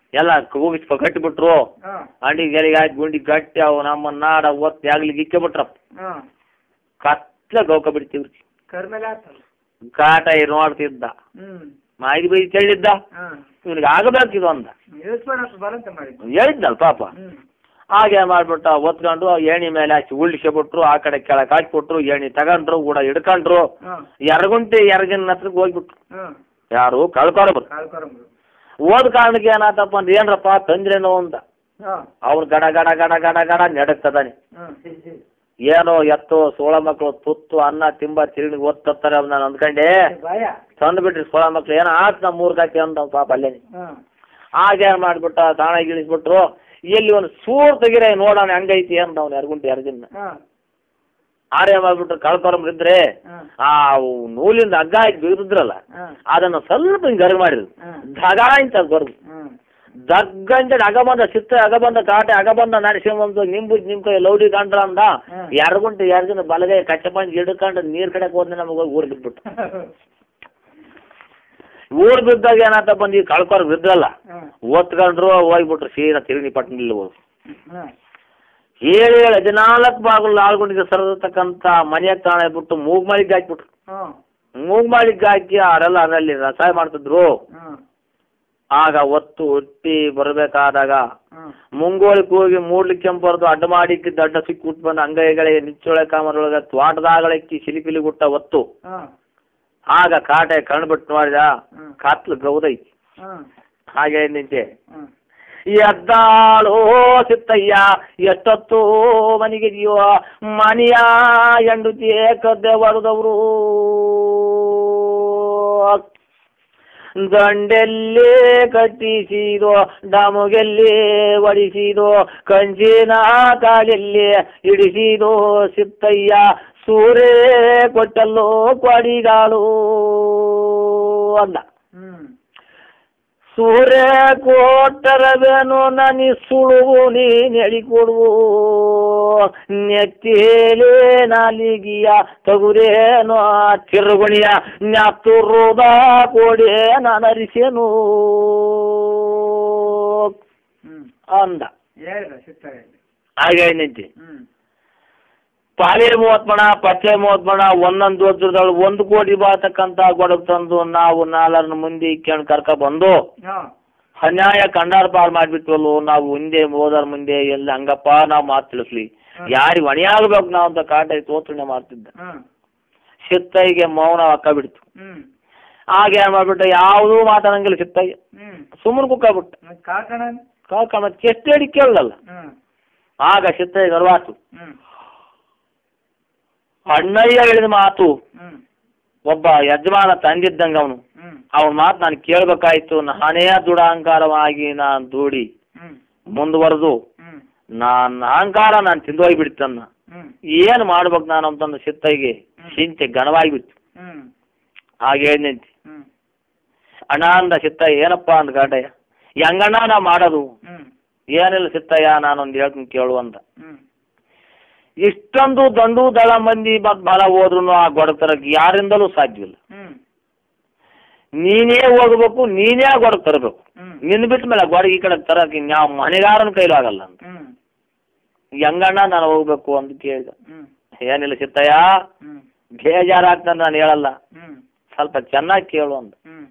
ಎಲ್ಲ ಕೂಗಿಸ್ ಕಟ್ಟಿಬಿಟ್ರು ಹಾಂ ಅಂಡಿ ಗೆಲಿಗೆ ಹಾಕಿ ಗುಂಡಿ ಗಟ್ಟಿ ಅವು ನಮ್ಮ ನಾಡ ಒತ್ತಿ ಆಗ್ಲಿ ಗಿಕ್ಕೆ ಬಿಟ್ರಪ್ಪ ಹಾಂ ಕತ್ಲ ಗೌಕ ಬಿಡ್ತೀವ್ರಿ ಕರ್ಮೇಲೆ ಆತಲ್ಲ ಕಾಟ ಇರ್ ನೋಡ್ತಿದ್ದ ಹ್ಞೂ ಮಾಹಿತಿ ಬೈ ಹೇಳಿದ್ದ ಹಾಂ ಇವ್ನಿಗೆ ಆಗಬೇಕು ಇದು ಅಂದ ಯೋಚನೆ ಬರಂತ ಮಾಡಿದ್ದು ಹೇಳಿದ್ನಲ್ಲ ಪಾಪ ಹ್ಞೂ ಹಾಗೆ ಮಾಡ್ಬಿಟ್ಟ ಒತ್ಕೊಂಡು ಏಣಿ ಮೇಲೆ ಹಾಕಿ ಉಳ್ಳಿಸ್ಬಿಟ್ರು ಆ ಕಡೆ ಕೆಳಗೆ ಹಾಕ್ಬಿಟ್ರು ಏಣಿ ತಗೊಂಡ್ರು ಕೂಡ ಹಿಡ್ಕೊಂಡ್ರು ಹಾಂ ಎರಗುಂಟೆ ಎರಗಿನ ಹತ್ರಕ್ಕೆ ಹೋಗ್ಬಿಟ್ರು ಹಾಂ ಯಾರು ಕಳ್ಕೊಳ್ಬರು ಕಾಲ್ಕೊರಂಬರು ಓದ್ ಕಾರಣಕ್ಕೆ ಏನಾತಪ್ಪ ಅಂದ್ರೆ ಏನ್ರಪ್ಪ ತಂದ್ರೇನೋ ಅಂತ ಹಾಂ ಅವ್ನು ಗಡ ಗಡ ಗಡ ಗಡ ಗಡ ನಡಕ್ತದಾನೆ ಹಾಂ ಏನೋ ಎತ್ತು ಸೋಳ ಮಕ್ಕಳು ತುತ್ತು ಅನ್ನ ತಿಂಬ ತಿರುಗಿ ಓದ್ತಾರೆ ಅವ್ನು ನಾನು ಅಂದ್ಕೊಂಡೆ ಭಯ ತಂದ್ಬಿಟ್ರಿ ಸೋಳ ಮಕ್ಳು ಏನೋ ಆತ್ ನಮ್ಮ ಮೂರ್ ಕಾಕಿ ಅಂತ ಪಾಪ ಅಲ್ಲೇ ಹಾಂ ಹಾಗೆ ಏನ್ ಮಾಡ್ಬಿಟ್ಟ ತಾಣ ಇಳಿಸ್ಬಿಟ್ರು ಎಲ್ಲಿ ಒಂದು ಸೂರ್ ತೆಗಿರೆ ನೋಡೋಣ ಹೆಂಗೈತಿ ಅಂತ ಅವ್ನು ಎರಗುಂಟೆ ಎರಗಿನ ಹಾಂ ಆರೇ ಮಾಡ್ಬಿಟ್ರು ಕಳ್ಕೊರಂಬ್ರಿದ್ರೆ ಹಾಂ ಆ ನೂಲಿಂದ ಹಗ್ಗ ಹಾಕಿ ಬಿಗಿದ್ರಲ್ಲ ಹಾಂ ಅದನ್ನ ಸ್ವಲ್ಪ ಹಿಂಗ್ ಗರ್ ಮಾಡಿದ್ರು ಹಾಂ ಧಗ ಅಂತ ಬರ್ದು ಹಾಂ ದಗ್ಗಂತ ಅಗಬಂದ ಸಿತ್ತ ಅಗಬಂದ ಕಾಟೆ ಅಗಬಂದ ನರಸಿಂಹಂದು ನಿಂಬು ನಿಮ್ ಕೈ ಲೌಡಿ ಕಂಡ್ರ ಅಂದ ಹ್ಮ್. ಎರಗುಂಟು ಎರಗಿನ ಬಲಗೈ ಕಚ್ಚ ಬಂದು ಹಿಡ್ಕೊಂಡು ನೀರ್ ಕಡೆಗೆ ಹೋದ್ರೆ ನಮಗೆ ಹೋಗಿ ಊರ್ ಬಿಟ್ಬಿಟ್ಟು ಊರ್ ಬಿದ್ದಾಗ ಏನಾತ ಬಂದು ಕಳ್ಕೊರ್ ಬಿದ್ರಲ್ಲ ಹಾಂ ಓದ್ಕೊಂಡ್ರು ಹೋಗ್ಬಿಟ್ರು ಸೀದಾ ತಿರುಗಿ ಪಟ್ಟಣದಲ್ಲಿ ಹೋದ್ರು ಹಾಂ ಏಳು ಏಳು ಹದಿನಾಲ್ಕು ಬಾಗಿಲು ಆಳ್ಗೊಂಡಿಗೆ ಸರತಕ್ಕಂತ ಮನೆಯ ತಾಣ ಬಿಟ್ಟು ಮೂಗ್ಮಾಳಿಗೆ ಹಾಕ್ಬಿಟ್ರು ಹಾಂ ಮೂಗ್ಮಾಳಿಗೆ ಹಾಕಿ ಅವರೆಲ್ಲ ಅದರಲ್ಲಿ ರಸಾಯ ಮಾಡ್ತಿದ್ರು ಹಾಂ ಆಗ ಒತ್ತು ಒಟ್ಟಿ ಬರಬೇಕಾದಾಗ ಹಾಂ ಮುಂಗೋಳಿಗೆ ಹೋಗಿ ಮೂಡ್ಲಿಕ್ಕೆ ಕೆಂಪರ್ದು ಅಡ್ಡ ಮಾಡಿಕ್ಕಿದ್ದ ಅಡ್ಡ ಸಿಕ್ಕುಟ್ ಬಂದು ಅಂಗೈಗಳಿಗೆ ನಿಚ್ಚೊಳೆ ಕಾಮರೊಳಗೆ ತ್ವಾಟದಾಗಳಕ್ಕಿ ಸಿಲಿಪಿಲಿ ಗುಟ್ಟ ಒತ್ತು ಹಾಂ ಆಗ ಕಾಟೆ ಕಣ್ಬಿಟ್ಟು ನೋಡಿದ ಹ್ಮ್. ಕತ್ಲು ಗೌದೈತಿ ಹಾಂ ಹಾಗೆ ನಿಂತೆ ಹಾಂ ಎದ್ದಾಳೋ ಸಿತ್ತಯ್ಯ ಎಷ್ಟೊತ್ತು ಮನೆಗೆ ಜೀವ ಮನೆಯ ಎಂಡುತಿ ಕದ್ದೆ ಹೊಡೆದವರು ದಂಡೆಲ್ಲಿ ಕಟ್ಟಿಸಿದೋ ಡಮುಗೆಲ್ಲಿ ಒಡಿಸಿದೋ ಕಂಚಿನ ಕಾಲೆಲ್ಲಿ ಇಡಿಸಿದೋ ಸಿತ್ತಯ್ಯ ಸೂರೇ ಕೊಟ್ಟಲ್ಲೋ ಕೊಡಿಗಾಳು ಅಂದ ಹ್ಞೂ ಸೂರ್ಯ ಕೋಟರವೇನು ನನಿ ಸುಳುವು ನೀನ್ ಹೇಳಿಕೊಡುವು ನೆತ್ತೇಲೆ ನಾಲಿಗಿಯ ತಗುರೇನು ತಿರುಗುಣಿಯ ನ್ಯಾತುರುದ ಕೋಡೆ ನಾನರಿಸೇನು ಹ್ಞೂ ಅಂದ ಹೇಳಿದ ಸಿಗ್ತಾರೆ ಹಾಗೆ ನಿಂತಿ ಹ್ಞೂ ಪಾಲಿ ಮೂವತ್ ಮಣ ಪಚ್ಚೆ ಮೂವತ್ ಮಣ ಒಂದೊಂದು ವರ್ಷದೊಳಗೆ ಒಂದು ಕೋಟಿ ಬಾತಕ್ಕಂತ ಗೊಡಗ್ ತಂದು ನಾವು ನಾಲ್ಕರ ಮುಂದೆ ಇಕ್ಕೊಂಡು ಕರ್ಕ ಬಂದು ಹಾಂ ಅನ್ಯಾಯ ಕಂಡಾರ ಪಾಲ್ ಮಾಡ್ಬಿಟ್ವಲ್ಲು ನಾವು ಹಿಂದೆ ಹೋದರ ಮುಂದೆ ಎಲ್ಲ ಹಂಗಪ್ಪ ನಾವು ಮಾತು ತಿಳಿಸ್ಲಿ ಯಾರಿಗೆ ಹೊಣೆಯಾಗಬೇಕು ನಾವು ಅಂತ ಕಾಟ ತೋತ್ರಣೆ ಮಾಡ್ತಿದ್ದ ಹಾಂ ಸಿತ್ತೈಗೆ ಮೌನ ಅಕ್ಕ ಬಿಡ್ತು ಹ್ಞೂ ಹಾಗೆ ಏನ್ ಮಾಡ್ಬಿಟ್ಟ ಯಾವುದೂ ಮಾತಾಡಂಗಿಲ್ಲ ಸಿತ್ತೈಗೆ ಹ್ಞೂ ಸುಮ್ಮನೆ ಕುಕ್ಕಾಬಿಟ್ಟ ಮತ್ತೆ ಕಾಕಣ ಕಾಕ ಮತ್ತೆ ಚೆಸ್ಟ್ ಹೇಳಿ ಕೇಳಲ್ಲ ಹ್ಞೂ ಆಗ ಸಿತ್ತೈಗೆ ಅರ್ವಾತು ಹ್ಞೂ ಅಣ್ಣಯ್ಯ ಹೇಳಿದ ಮಾತು ಹ್ಞೂ ಒಬ್ಬ ಯಜಮಾನ ತಂದಿದ್ದಂಗ ಅವನು ಹ್ಞೂ ಅವನ ಮಾತು ನಾನು ಕೇಳಬೇಕಾಯ್ತು ನಾನೇ ದುಡಾಂಕಾರವಾಗಿ ನಾನು ದೂಡಿ ಹ್ಞೂ ಮುಂದುವರೆದು ಹ್ಞೂ ನಾನು ಅಹಂಕಾರ ನಾನು ತಿಂದೋಗಿ ಬಿಡ್ತನ್ನ ಹ್ಞೂ ಏನು ಮಾಡ್ಬೇಕು ನಾನು ಅಂತಂದು ಸಿತ್ತೈಗೆ ಚಿಂತೆ ಘನವಾಗಿ ಬಿತ್ತು ಹ್ಞೂ ಹಾಗೆ ಹೇಳಿ ನಿಂತಿ ಹ್ಞೂ ಅಣ್ಣ ಅಂದ ಸಿತ್ತಯ್ಯ ಏನಪ್ಪ ಅಂದ ಗಾಟಯ್ಯ ಹೆಂಗಣ್ಣ ನಾ ಮಾಡೋದು ಹ್ಞೂ ಏನಿಲ್ಲ ಸಿತ್ತಯ್ಯ ನಾನೊಂದು ಹೇಳ್ತೀನಿ ಕೇಳು ಅಂದ ಹ್ಞೂ ಇಷ್ಟೊಂದು ದಂಡು ದಳ ಮಂದಿ ಮತ್ ಬಲ ಹೋದ್ರು ಆ ಗೊಡತರಕ್ಕೆ ಯಾರಿಂದಲೂ ಸಾಧ್ಯವಿಲ್ಲ ಹ್ಞೂ ನೀನೇ ಹೋಗ್ಬೇಕು ನೀನೇ ಗೊಡಕ್ ತರಬೇಕು ಹ್ಞೂ ನಿನ್ ಬಿಟ್ಟ ಮೇಲೆ ಗೊಡ ಈ ಕಡೆ ತರಕ್ ಯಾವ ಮನೆಗಾರನ ಕೈಲೂ ಆಗಲ್ಲ ಅಂತ ಹ್ಞೂ ಹೆಂಗಣ್ಣ ನಾನು ಹೋಗ್ಬೇಕು ಅಂತ ಕೇಳಿದ ಹ್ಞೂ ಏನಿಲ್ಲ ಸಿತ್ತಯ್ಯ ಹ್ಞೂ ಬೇಜಾರಾಗ್ತಾನೆ ನಾನು ಹೇಳಲ್ಲ ಹ್ಞೂ ಸ್ವಲ್ಪ ಚೆನ್ನಾಗಿ ಕೇಳು ಅಂದ ಹ್ಞೂ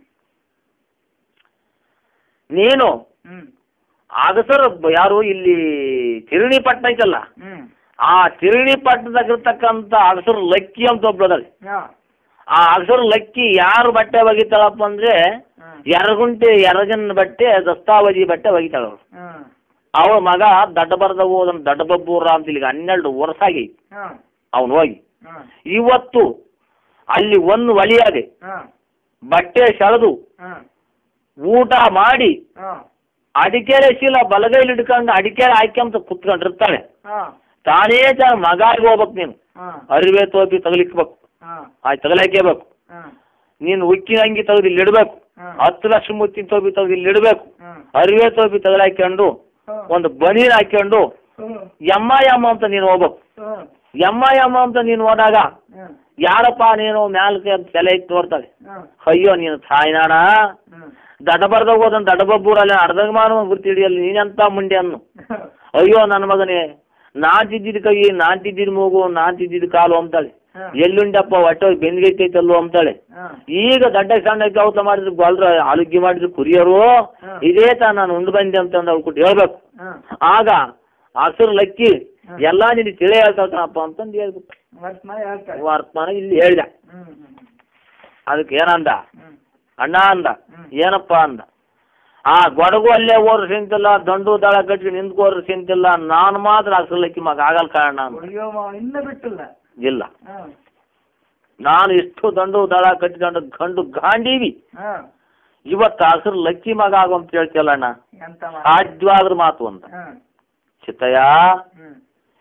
ನೀನು ಹ್ಞೂ ಅಗಸರ್ ಯಾರು ಇಲ್ಲಿ ತಿರುಣಿ ಪಟ್ಟಣ ಐತಲ್ಲ ಹ್ಞೂ ಆ ತಿರುಣಿ ಪಟ್ಟಣದಾಗಿರ್ತಕ್ಕಂಥ ಅಗಸರು ಲಕ್ಕಿ ಅಂತ ಒಬ್ಳದಾಳೆ ಹಾಂ ಆ ಅಗಸರು ಲಕ್ಕಿ ಯಾರು ಬಟ್ಟೆ ಒಗಿತಾಳಪ್ಪ ಅಂದ್ರೆ ಹಾಂ ಎರಗುಂಟೆ ಎರಗನ್ ಬಟ್ಟೆ ದಸ್ತಾವಜಿ ಬಟ್ಟೆ ಒಗಿತಾಳ ಅವಳು ಹಾಂ ಅವಳ ಮಗ ದಡ್ಡ ಬರ್ದ ಹೋದನ್ ದಡ್ಡ ಬಬ್ಬೂರ ಅಂತ ಇಲ್ಲಿಗೆ ಹನ್ನೆರಡು ವರ್ಷ ಆಗಿ ಹಾಂ ಅವನು ಹೋಗಿ ಹಾಂ ಇವತ್ತು ಅಲ್ಲಿ ಒಂದು ಒಲಿಯಾದೆ ಹಾಂ ಬಟ್ಟೆ ಸೆಳೆದು ಹಾಂ ಊಟ ಮಾಡಿ ಹಾಂ ಅಡಿಕೆರೆ ಚೀಲ ಬಲಗೈಲಿ ಹಿಡ್ಕೊಂಡು ಅಡಿಕೆರೆ ಹಾಕ್ಯಂತ ಕುತ್ಕೊಂಡಿರ್ತಾಳೆ ಹಾಂ ತಾನೇ ತ ಮಗಾಗಿ ಹೋಗ್ಬೇಕು ನೀನು ಹಾಂ ಅರಿವೆ ತೋಪಿ ತಗಲಿಕ್ಬೇಕು ಹಾಂ ಆಯ್ತು ತಗಲಾಕೇಬೇಕು ಹಾಂ ನೀನು ಉಕ್ಕಿನ ಅಂಗಿ ತೆಗೆದು ಇಲ್ಲಿ ಇಡಬೇಕು ಹಾಂ ಹತ್ತು ಲಕ್ಷ ಮುತ್ತಿನ ತೋಪಿ ತೆಗೆದು ಇಲ್ಲಿ ಇಡಬೇಕು ಹಾಂ ಅರಿವೆ ತೋಪಿ ತಗಲಾಕೊಂಡು ಹಾಂ ಒಂದು ಬನೀನ್ ಹಾಕ್ಕೊಂಡು ಹಾಂ ಎಮ್ಮ ಎಮ್ಮ ಅಂತ ನೀನು ಹೋಗ್ಬೇಕು ಹಾಂ ಎಮ್ಮ ಎಮ್ಮ ಅಂತ ನೀನು ಹೋದಾಗ ಹಾಂ ಯಾರಪ್ಪ ನೀನು ಮ್ಯಾಲ್ಕೆ ಅಂತ ತಲೆ ಇಟ್ಟು ನೋಡ್ತಾಳೆ ಹಾಂ ಅಯ್ಯೋ ನೀನು ತಾಯ್ನಾಡ ಹಾಂ ದಡಬರ್ದಾಗ ಹೋದನ್ ದಡಬಬ್ಬೂರಲ್ಲಿ ಅರ್ಧಂಗ ಮಾನವ ಗುರ್ತಿ ಹಿಡಿಯಲ್ಲ ನೀನೆಂತ ಮುಂಡೆ ಅನ್ನು ಅಯ್ಯೋ ನನ್ನ ಮಗನೇ ನಾನ್ ತಿದ್ದಿದ್ ಕೈ ನಾನ್ ತಿದ್ದಿದ್ ಮೂಗು ನಾನ್ ತಿದ್ದಿದ್ ಕಾಲು ಅಂತಾಳೆ ಹಾ. ಎಲ್ಲುಂಡಪ್ಪ ಹೊಟ್ಟೆ ಬೆನ್ಗೈತೈತಲ್ಲೋ ಅಂತಾಳೆ ಹಾ. ಈಗ ದಡ್ಡ ಸಣ್ಣಕ್ಕೆ ಔತ ಮಾಡಿದ್ರು ಗೊಲ್ರ ಆಲುಗ್ಗಿ ಮಾಡಿದ್ರು ಕುರಿಯರು ಹಾ. ಇದೇ ತಾ ನಾನು ಉಂಡು ಬಂದೆ ಅಂತಂದು ಅವ್ರು ಕೊಟ್ಟು ಹೇಳ್ಬೇಕು ಹಾ. ಆಗ ಹಸಿರು ಲಕ್ಕಿ ಹಾ. ಎಲ್ಲಾ ನಿನಗೆ ತಿಳಿ ಹೇಳ್ತಾವಪ್ಪ ಅಂತಂದು ಹೇಳ್ಬಿಟ್ಟು ವರ್ತಮಾನ ಹೇಳ್ತಾರೆ ವರ್ತಮಾನ ಇಲ್ಲಿ ಹೇಳ್ದ ಹ್ಮ್ ಹ್ಮ್ ಅದಕ್ಕೆ ಏನಂದ ಹ್ಮ್ ಅಣ್ಣ ಅಂದ ಹ್ಮ್. ಏನಪ್ಪ ಅಂದ ಆ ಗೊಡಗು ಅಲ್ಲೇ ಓರ್ ಸಿಂತಿಲ್ಲ ದಂಡು ದಳ ಕಟ್ಟಿ ನಿಂತ್ಕೋರ್ ಸಿಂತಿಲ್ಲ ನಾನು ಮಾತ್ರ ಹಸಲಕ್ಕಿ ಮಗ ಆಗಲ್ ಕಾರಣ ಅಂದ ಅಯ್ಯೋ ಮಾವ ಇನ್ನೂ ಬಿಟ್ಟಿಲ್ಲ ಇಲ್ಲ ಹಾ ನಾನು ಇಷ್ಟು ದಂಡು ದಳ ಕಟ್ಟಿಕೊಂಡು ಗಂಡು ಗಾಂಡೀವಿ ಹಾ ಇವತ್ತು ಹಸಿರು ಲಕ್ಕಿ ಮಗ ಆಗು ಅಂತ ಹೇಳ್ತಿಯಲ್ಲ ಅಣ್ಣ ಎಂತ ಮಾವ ಸಾಧ್ಯವಾದ್ರ ಮಾತು ಅಂತ ಹಾ ಚಿತ್ತಯ್ಯ ಹ್ಮ್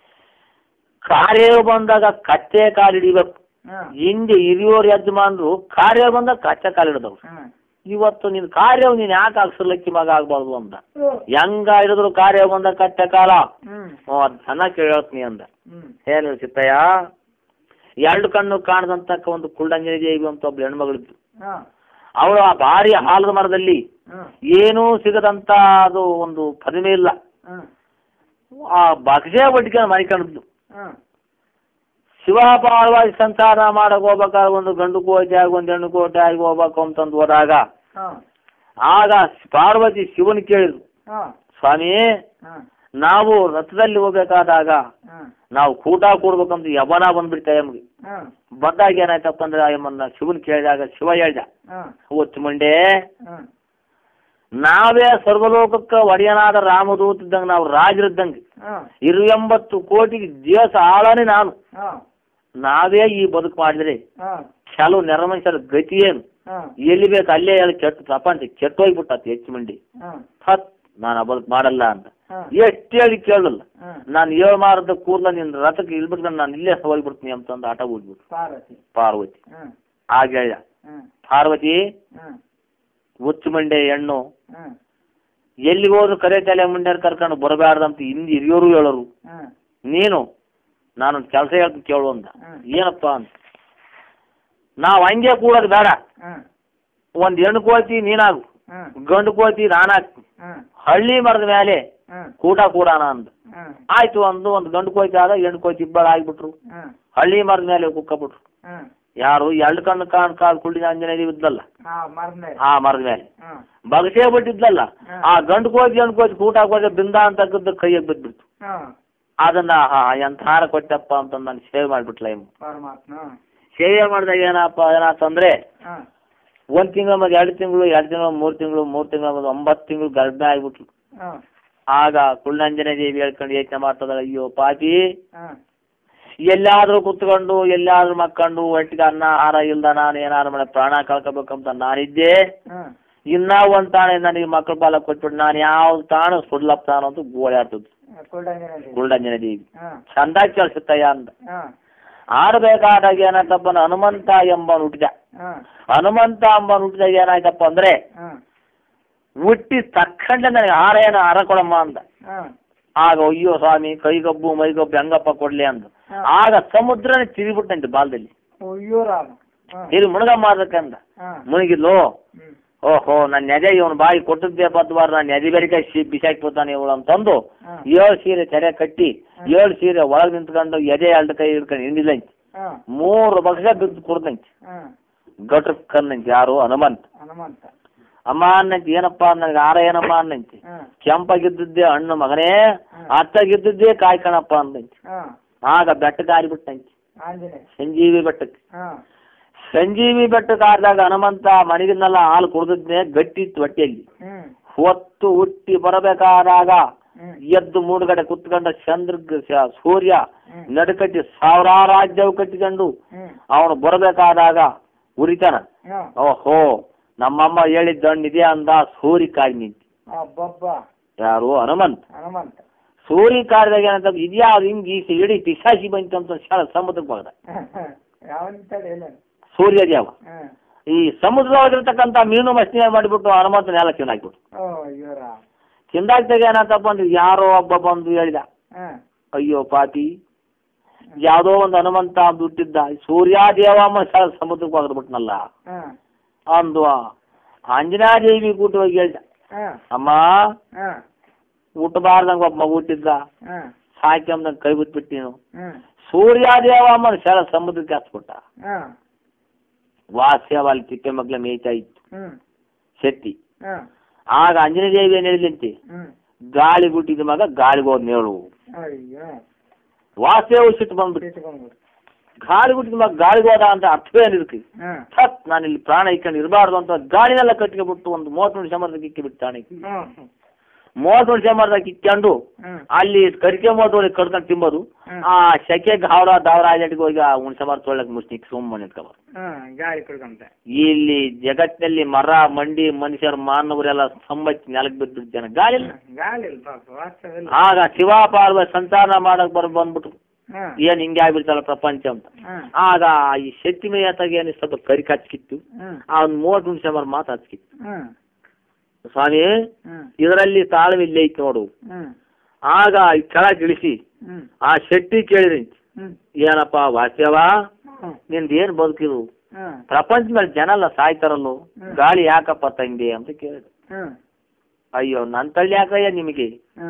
ಕಾರ್ಯ ಬಂದಾಗ ಕತ್ತೆ ಕಾಲಿಡಿಬೇಕು ಹಾ ಹಿಂದೆ ಹಿರಿಯೋರು ಯಜಮಾನ್ರು ಕಾರ್ಯ ಬಂದಾಗ ಕಚ್ಚೆ ಕಾಲಿಡಿದವ್ರು ಹಾ ಇವತ್ತು ನಿನ್ ಕಾರ್ಯ ನೀನ್ ಯಾಕೆ ಹಸಿರು ಲಕ್ಕಿ ಮಗ ಆಗ್ಬಾರ್ದು ಅಂತ ಓ. ಹೆಂಗ ಹಿಡಿದ್ರು ಕಾರ್ಯ ಬಂದ ಕತ್ತೆ ಕಾಲ ಹ್ಮ್ ಹ್ಞೂ ಅದ್ ಚೆನ್ನಾಗಿ ಕೇಳತ್ನಿ ಅಂದ ಹ್ಮ್ ಏನು ಚಿತ್ತಯ್ಯ ಎರಡು ಕಣ್ಣು ಕಾಣದಂತ ಒಂದು ಕುಳ್ಳಂಜನಿ ದೇವಿ ಅಂತ ಒಬ್ಳು ಹೆಣ್ಮಗಳಿದ್ದು ಹಾ ಅವಳು ಆ ಭಾರಿ ಹಾಲದ ಮರದಲ್ಲಿ ಹಾ ಏನೂ ಸಿಗದಂತ ಅದು ಒಂದು ಕಡಿಮೆ ಇಲ್ಲ ಹಾ ಆ ಬಗ್ಸೆ ಬಡ್ಗೆ ಮರಿಕೊಂಡಿದ್ಲು ಹಾ ಶಿವಪಾರ್ವಾಗಿ ಸಂಸಾರ ಮಾಡಕ್ ಹೋಗ್ಬೇಕಾದ್ರೆ ಒಂದು ಗಂಡು ಕೋಟೆ ಆಗಿ ಒಂದು ಹೆಣ್ಣು ಕೋಟೆ ಆಗಿ ಹೋಗ್ಬೇಕು ಅಂತಂದು ಹೋದಾಗ ಹಾ ಆಗ ಪಾರ್ವತಿ ಶಿವನ್ ಕೇಳಿದ್ರು ಹಾ ಸ್ವಾಮಿ ಹಾ ನಾವು ರಥದಲ್ಲಿ ಹೋಗ್ಬೇಕಾದಾಗ ಹಾ ನಾವು ಕೂಟ ಕೂಡ್ಬೇಕಂತ ಯವನ ಬಂದ್ಬಿಡ್ತಾ ನಮ್ಗೆ ಹಾ ಬಂದಾಗ ಏನಾಯ್ತಪ್ಪ ಅಂದ್ರೆ ಅಯ್ಯಮ್ಮನ್ನ ಶಿವನ್ ಕೇಳಿದಾಗ ಶಿವ ಹೇಳ್ದ ಹಾ ಒತ್ತು ಮುಂಡೆ ಹಾ ನಾವೇ ಸ್ವರ್ಗಲೋಕಕ್ಕೆ ಒಡೆಯನಾದ ರಾಮದೂತ ಇದ್ದಂಗೆ ನಾವು ರಾಜರಿದ್ದಂಗೆ ಹಾ ಇರು ಎಂಬತ್ತು ಕೋಟಿಗೆ ದೇಶ ಆಳನೇ ನಾನು ಹಾ ನಾವೇ ಈ ಬದುಕು ಮಾಡಿದ್ರೆ ಹಾ ಕೆಲವು ನೆರಮನುಷ್ಯರ ಗತಿ ಏನು ಹಾ ಎಲ್ಲಿ ಬೇಕು ಅಲ್ಲೇ ಹೇಳಿ ಕೆಟ್ಟ ಪ್ರಪಂಚ ಕೆಟ್ಟೋಗ್ಬಿಟ್ಟತಿ ಹೆಚ್ಚು ಮಂಡಿ ಹಾ ಹತ್ ನಾನು ಆ ಬದುಕು ಮಾಡಲ್ಲ ಅಂತ ಹಾ ಎಷ್ಟು ಹೇಳಿ ಕೇಳಲ್ಲ ಹಾ ನಾನು ಏಳು ಮಾರದ ಕೂದಲ ನಿನ್ನ ರಥಕ್ಕೆ ಇಳ್ಬಿಟ್ಟು ನಾನು ಇಲ್ಲೇ ಹೋಗ್ಬಿಡ್ತೀನಿ ಅಂತಂದು ಆಟ ಹೋಗ್ಬಿಟ್ಟು ಪಾರ್ವತಿ ಪಾರ್ವತಿ ಹಾ ಆಗ ಹೇಳ್ದ ಹಾ ಪಾರ್ವತಿ ಹಾ ಹುಚ್ಚು ಮಂಡೆ ಹೆಣ್ಣು ಹಾ ಎಲ್ಲಿಗೆ ಹೋದ್ರು ಕರೆ ತಲೆ ಮುಂಡ್ಯಾರ ಕರ್ಕೊಂಡು ಬರಬಾರ್ದಂತ ಹಿಂದೆ ಹಿರಿಯೋರು ಹೇಳೋರು ಹಾ ನೀನು ನಾನೊಂದು ಕೆಲಸ ಹೇಳ್ತೀನಿ ಕೇಳು ಅಂದ ಹ್ಮ್. ಏನಪ್ಪ ಅಂತ ನಾವು ಹಂಗೆ ಕೂಡೋದು ಬೇಡ ಹಾ ಒಂದು ಹೆಣ್ಣು ಕೋತಿ ನೀನಾಗು ಹಾ ಗಂಡು ಕೋತಿ ನಾನಾಗ್ತೀನಿ ಹಾ ಹಳ್ಳಿ ಮರದ ಮೇಲೆ ಹಾ ಕೂಟ ಕೂಡಾನ ಅಂದ ಹಾ ಆಯ್ತು ಒಂದು ಒಂದು ಗಂಡು ಕೋತಿ ಆದ ಹೆಣ್ಣು ಕೋತಿ ಇಬ್ಬರು ಆಗ್ಬಿಟ್ರು ಹಾ ಹಳ್ಳಿ ಮರದ ಮೇಲೆ ಕುಕ್ಕಬಿಟ್ರು ಹಾ ಯಾರು ಎರಡು ಕಣ್ಣು ಕಾಣ್ ಕಾಲ್ ಕುಳ್ಳಿನ ಆಂಜನೇಯ ಇದ್ದಲ್ಲ ಹಾ ಮರ್ನೆ ಆ ಮರದ ಮೇಲೆ ಹಾ ಬಗಸೇ ಬಿಟ್ಟಿದ್ಲಲ್ಲ ಹ್ಮ್. ಆ ಗಂಡು ಕೋತಿ ಹೆಣ್ಣು ಕೋತಿ ಕೂಟ ಕೋತಿ ಬಿಂದ ಅಂತ ಕೈಯಾಗ ಬಿದ್ಬಿಡ್ತು ಹಾ ಅದನ್ನ ಆ, ಎಂತ ಹಾರ ಕೊಟ್ಟಪ್ಪ ಅಂತ ನಾನು ಸೇವ್ ಮಾಡ್ಬಿಟ್ಲ ಇವ್ ಪರಮಾತ್ಮ ಸೇವೆ ಮಾಡಿದಾಗ ಏನಪ್ಪ ಏನಾತಂದ್ರೆ ಹಾ ಒಂದ್ ತಿಂಗಳ ಮತ್ತೆ ಎರಡು ತಿಂಗಳು ಎರಡು ತಿಂಗಳು ಮೂರು ತಿಂಗಳು ಮೂರು ತಿಂಗಳ ಮತ್ತೆ ಒಂಬತ್ತು ತಿಂಗಳು ಗರ್ಭಿಣಿ ಆಗ್ಬಿಟ್ಲು ಹಾ ಆಗ ಕುಳ್ಳಂಜನೆ ದೇವಿ ಹೇಳ್ಕೊಂಡು ಯೋಚನೆ ಮಾಡ್ತದ ಅಯ್ಯೋ ಪಾಪಿ ಹಾ ಎಲ್ಲಾದ್ರೂ ಕುತ್ಕೊಂಡು ಎಲ್ಲಾದ್ರೂ ಮಕ್ಕೊಂಡು ಒಟ್ಟಿಗೆ ಅನ್ನ ಆಹಾರ ಇಲ್ದ ನಾನು ಏನಾದ್ರು ಮಾಡಿ ಪ್ರಾಣ ಕಳ್ಕೊಬೇಕಂತ ನಾನಿದ್ದೆ ಹಾ ಇನ್ನ ಒಂದ್ ತಾಣ ನನಗೆ ಮಕ್ಕಳ ಬಾಲ ಕೊಟ್ಬಿಟ್ಟು ನಾನು ಯಾವ ತಾಣ ಸುಡ್ಲಪ್ಪ ತಾಣ ಅಂತ ಗೋಳಾಡ್ತದ್ದು ಕುಳ್ಳಂಜನಲ್ಲಿ ಕುಳ್ಳಂಜನೆ ದೇವಿ ಹಾ ಚಂದಾಗಿ ಕೇಳಿಸುತ್ತಯ್ಯ ಅಂದ ಹಾ ಆಡಬೇಕಾದಾಗ ಏನಾಯ್ತಪ್ಪ ಅಂದ್ರೆ ಹನುಮಂತ ಎಂಬ ಹುಟ್ಟಿದ ಹಾ ಹನುಮಂತ ಎಂಬ ಹುಟ್ಟಿದಾಗ ಏನಾಯ್ತಪ್ಪ ಅಂದ್ರೆ ಹಾ ಹುಟ್ಟಿ ತಕ್ಕಂಡೆ ನನಗೆ ಹಾರ ಏನು ಹಾರ ಕೊಡಮ್ಮ ಅಂದ ಹಾ ಆಗ ಅಯ್ಯೋ ಸ್ವಾಮಿ ಕೈಗೊಬ್ಬು ಮೈಗೊಬ್ಬು ಹೆಂಗಪ್ಪ ಕೊಡ್ಲಿ ಅಂದ ಹಾ. ಆಗ ಸಮುದ್ರನೇ ತಿರುಗಿಬಿಟ್ಟಂತೆ ಬಾಲದಲ್ಲಿ ಅಯ್ಯೋ ರಾಮ ಹಾ ತಿರುಗಿ ಮುಳುಗಮ್ಮ ಅದಕ್ಕಂದ ಹಾ ಮುಳುಗಿದ್ಲು ಹ್ಮ್ ಓಹೋ ನನ್ನ ಎದೆ ಇವನು ಬಾಯಿ ಕೊಟ್ಟದ್ದೇ ಬದ್ವಾರ ನಾನು ಎದೆ ಬೇರೆ ಸಿ ಬಿಸಾಕ್ಬಿಡ್ತಾನೆ ಇವಳು ಅಂತಂದು ಹಾ ಏಳು ಸೀರೆ ತೆರೆ ಕಟ್ಟಿ ಏಳು ಸೀರೆ ಒಳಗೆ ನಿಂತ್ಕೊಂಡು ಎದೆ ಎರಡು ಕೈ ಹಿಡ್ಕೊಂಡು ಹಿಂದಿಲ್ಲಂತೆ ಹಾ ಮೂರು ಬಗ್ಸ ಬಿದ್ದು ಕುಡ್ದಂತೆ ಹಾ ಗಟ್ರ ಕನ್ನಂತೆ ಯಾರು ಹನುಮಂತ ಹನುಮಂತ ಅಮ್ಮ ಅನ್ನಂತೆ ಏನಪ್ಪ ನನಗೆ ಆರ ಏನಮ್ಮ ಅನ್ನಂತೆ ಹಾ ಕೆಂಪಾಗಿದ್ದದ್ದೇ ಹಣ್ಣು ಮಗನೇ ಹ್ಮ್. ಅತ್ತಾಗಿದ್ದದ್ದೇ ಕಾಯ್ಕಣಪ್ಪ ಅಂದಂತೆ ಹಾ ಆಗ ಬೆಟ್ಟಕ್ಕೆ ಹಾರಿಬಿಟ್ಟಂತೆ ಆಂಜನೇಯ ಸಂಜೀವಿ ಬೆಟ್ಟಕ್ಕೆ ಹಾ ಸಂಜೀವಿ ಬೆಟ್ಟಕ್ಕೆ ಹಾರಿದಾಗ ಹನುಮಂತ ಮನೆಗಿನ್ನೆಲ್ಲ ಹಾಲು ಕುಡ್ದದ್ನೇ ಗಟ್ಟಿ ಇತ್ತು ಹೊಟ್ಟೆಯಲ್ಲಿ ಹ್ಮ್ ಹೊತ್ತು ಹುಟ್ಟಿ ಬರಬೇಕಾದಾಗ ಹ್ಮ್ ಎದ್ದು ಮೂಡುಗಡೆ ಕುತ್ಕೊಂಡ ಚಂದ್ರ ಸ- ಸೂರ್ಯ ಹ್ಮ್ ನಡುಕಟ್ಟಿ ಸಾವಿರಾರು ರಾಜ್ಯವು ಕಟ್ಟಿಕೊಂಡು ಹ್ಮ್ ಅವನು ಬರಬೇಕಾದಾಗ ಉರಿತಾನ ಹಾ ಓಹೋ ನಮ್ಮಮ್ಮ ಹೇಳಿದ್ದ ಹಣ್ಣಿದೆ ಅಂದ ಸೂರಿ ಕಾಯಿ ನಿಂತು ಅಬ್ಬಬ್ಬ ಯಾರು ಹನುಮಂತ ಹನುಮಂತ ಸೂರಿ ಕಾಯ್ದಾಗ ಏನಂತ ಇದ್ಯಾವ್ದು ಹಿಂಗೆ ಈ ಇಡೀ ಪಿಶಾಚಿ ಬಂತಂತ ಶಾಲ ಸಮುದ್ರಕ್ಕೆ ಹೋದ ಯಾವಂತಾಳೆ ಇಲ್ಲ ಸೂರ್ಯ ದೇವ ಹಾ ಈ ಸಮುದ್ರವಾಗಿರ್ತಕ್ಕಂಥ ಮೀನು ಮಸ್ತಿ ಮಾಡಿಬಿಟ್ಟು ಹನುಮಂತನ ಎಲ್ಲ ತಿನ್ನಾಕ್ಬಿಟ್ಟು ಓ ಅಯ್ಯೋ ರಾಮ ತಿಂದಾಕ್ದಾಗ ಏನಾತಪ್ಪ ಅಂದ್ರೆ ಯಾರೋ ಒಬ್ಬ ಬಂದು ಹೇಳಿದ ಹಾ ಅಯ್ಯೋ ಪಾಪಿ ಯಾವುದೋ ಒಂದು ಹನುಮಂತ ಅಂದು ಹುಟ್ಟಿದ್ದ ಸೂರ್ಯ ದೇವಮ್ಮ ಶಾಲ ಸಮುದ್ರಕ್ಕೆ ಹೋಗ್ಬಿಟ್ನಲ್ಲ ಹಾ ಅಂದು ಅಂಜನಾದೇವಿ ಕೂಟ ಹೋಗಿ ಹೇಳ್ದ ಹಾಂ ಅಮ್ಮ ಹಾಂ ಹುಟ್ಟಬಾರ್ದಂಗ ಒಬ್ಬ ಮಗು ಹುಟ್ಟಿದ್ದ ಹಾಂ ಸಾಕ್ಯಂದಂಗೆ ಕೈ ಬಿಟ್ಬಿಟ್ಟು ನೀನು ಹಾಂ ಸೂರ್ಯಾದೇವ ಅಮ್ಮನ ಸೆಳ ಸಮುದ್ರಕ್ಕೆ ಹಾಕ್ಬಿಟ್ಟ ಹಾಂ ವಾಸ್ಯವ ಅಲ್ಲಿ ತಿಪ್ಪೆ ಮಗ್ಲ ಮೇಯ್ತಾ ಇತ್ತು ಹ್ಞೂ ಶೆಟ್ಟಿ ಹಾಂ ಆಗ ಅಂಜನಾದೇವಿ ಏನ್ ಹೇಳಿದಂತೆ ಹ್ಞೂ ಗಾಳಿ ಹುಟ್ಟಿದ ಮಗ ಗಾಳಿಗೆ ಹೋದ್ ನೇಳು ಅಯ್ಯೋ ವಾಸ್ಯವ ಸಿಟ್ಟು ಬಂದ್ಬಿಟ್ಟು ಇಟ್ಕೊಂಡ್ಬಿಡು ಗಾಳಿ ಹುಟ್ಟಿದ ಮಗ ಗಾಳಿಗೆ ಹೋದ ಅಂತ ಅರ್ಥವೇನಿருக்கு ಹಾಂ ಥತ್ ನಾನು ಇಲ್ಲಿ ಪ್ರಾಣ ಇಟ್ಕೊಂಡು ಇರಬಾರ್ದು ಅಂತ ಗಾಳಿನೆಲ್ಲ ಕಟ್ಕೊಬಿಟ್ಟು ಒಂದು ಮೂವತ್ತು ನಿಮಿಷ ಮರದ ಕಿಕ್ಕಿ ಬಿಡ್ತಾನೆ ಹ್ಞೂ ಮೂವತ್ತು ನಿಮಿಷ ಮರದ ಕಿಕ್ಕೊಂಡು ಹ್ಞೂ ಅಲ್ಲಿ ಕರಿಕೆ ಮೋದೊಳಗೆ ಕಡ್ಕೊಂಡು ತಿಂಬೋದು ಹ್ಮ್. ಆ ಸೆಕೆ ಗಾವರ ದಾವರ ಆಜಾಟಿಗೆ ಹೋಗಿ ಆ ಹುಣಸೆ ಮರ ತೊಳಕ್ ಮುಸ್ನಿಕ್ ಸುಮ್ಮನೆ ನಿಂತ್ಕೊಬಾರ್ದು ಹಾಂ ಗಾಳಿ ಕುಡ್ಕೊಂತ ಇಲ್ಲಿ ಜಗತ್ತಿನಲ್ಲಿ ಮರ ಮಂಡಿ ಮನುಷ್ಯರು ಮಾನವರೆಲ್ಲ ಸಂಬಚ್ಚಿ ನೆಲಕ್ಕೆ ಬಿದ್ದು ಜನ ಗಾಳಿ ಇಲ್ಲ. ಗಾಳಿ ಇಲ್ಲ ಪಾಪ ವಾಸ್ತವಿಲ್ಲ ಆಗ ಶಿವ ಪಾರ್ವತಿ ಸಂಸಾರ ಮಾಡಕ್ ಬರ್ ಬಂದ್ಬಿಟ್ರು ಹಾಂ ಏನ್ ಹಿಂಗೆ ಆಗ್ಬಿಡ್ತಲ್ಲ ಪ್ರಪಂಚ ಅಂತ ಹಾಂ ಆಗ ಈ ಶಕ್ತಿ ಮೇಯತ್ತಾಗ ಏನು ಸ್ವಲ್ಪ ಕರಿ ಹಚ್ಕಿತ್ತು ಹ್ಞೂ ಆ ಒಂದು ಮೂವತ್ತು ನಿಮಿಷ ಮರ ಮಾತು ಹಚ್ಕಿತ್ತು ಹ್ಞೂ ಸ್ವಾಮಿ ಹ್ಞೂ ಇದರಲ್ಲಿ ತಾಳ್ಮೆ ಇಲ್ಲೇ ಐತಿ ನೋಡು ಹ್ಞೂ ಆಗ ಈ ಕೆಳಗೆ ಇಳಿಸಿ ಹ್ಞೂ ಆ ಶೆಟ್ಟಿ ಕೇಳಿದ್ರಿ ಹ್ಞೂ ಏನಪ್ಪ ವಾಸ್ಯವ ಹ್ಞೂ ನಿಂದ ಏನ್ ಬದುಕಿದು ಹ್ಞೂ ಪ್ರಪಂಚ ಮೇಲೆ ಜನ ಎಲ್ಲ ಸಾಯ್ತಾರಲ್ಲೋ ಹ್ಮ್. ಗಾಳಿ ಯಾಕಪ್ಪ ತಂದೆ ಅಂತ ಕೇಳಿದ್ರು ಹ್ಞೂ ಅಯ್ಯೋ ನನ್ ತಳ್ಳಿ ಯಾಕಯ್ಯ ನಿಮಗೆ ಹ್ಞೂ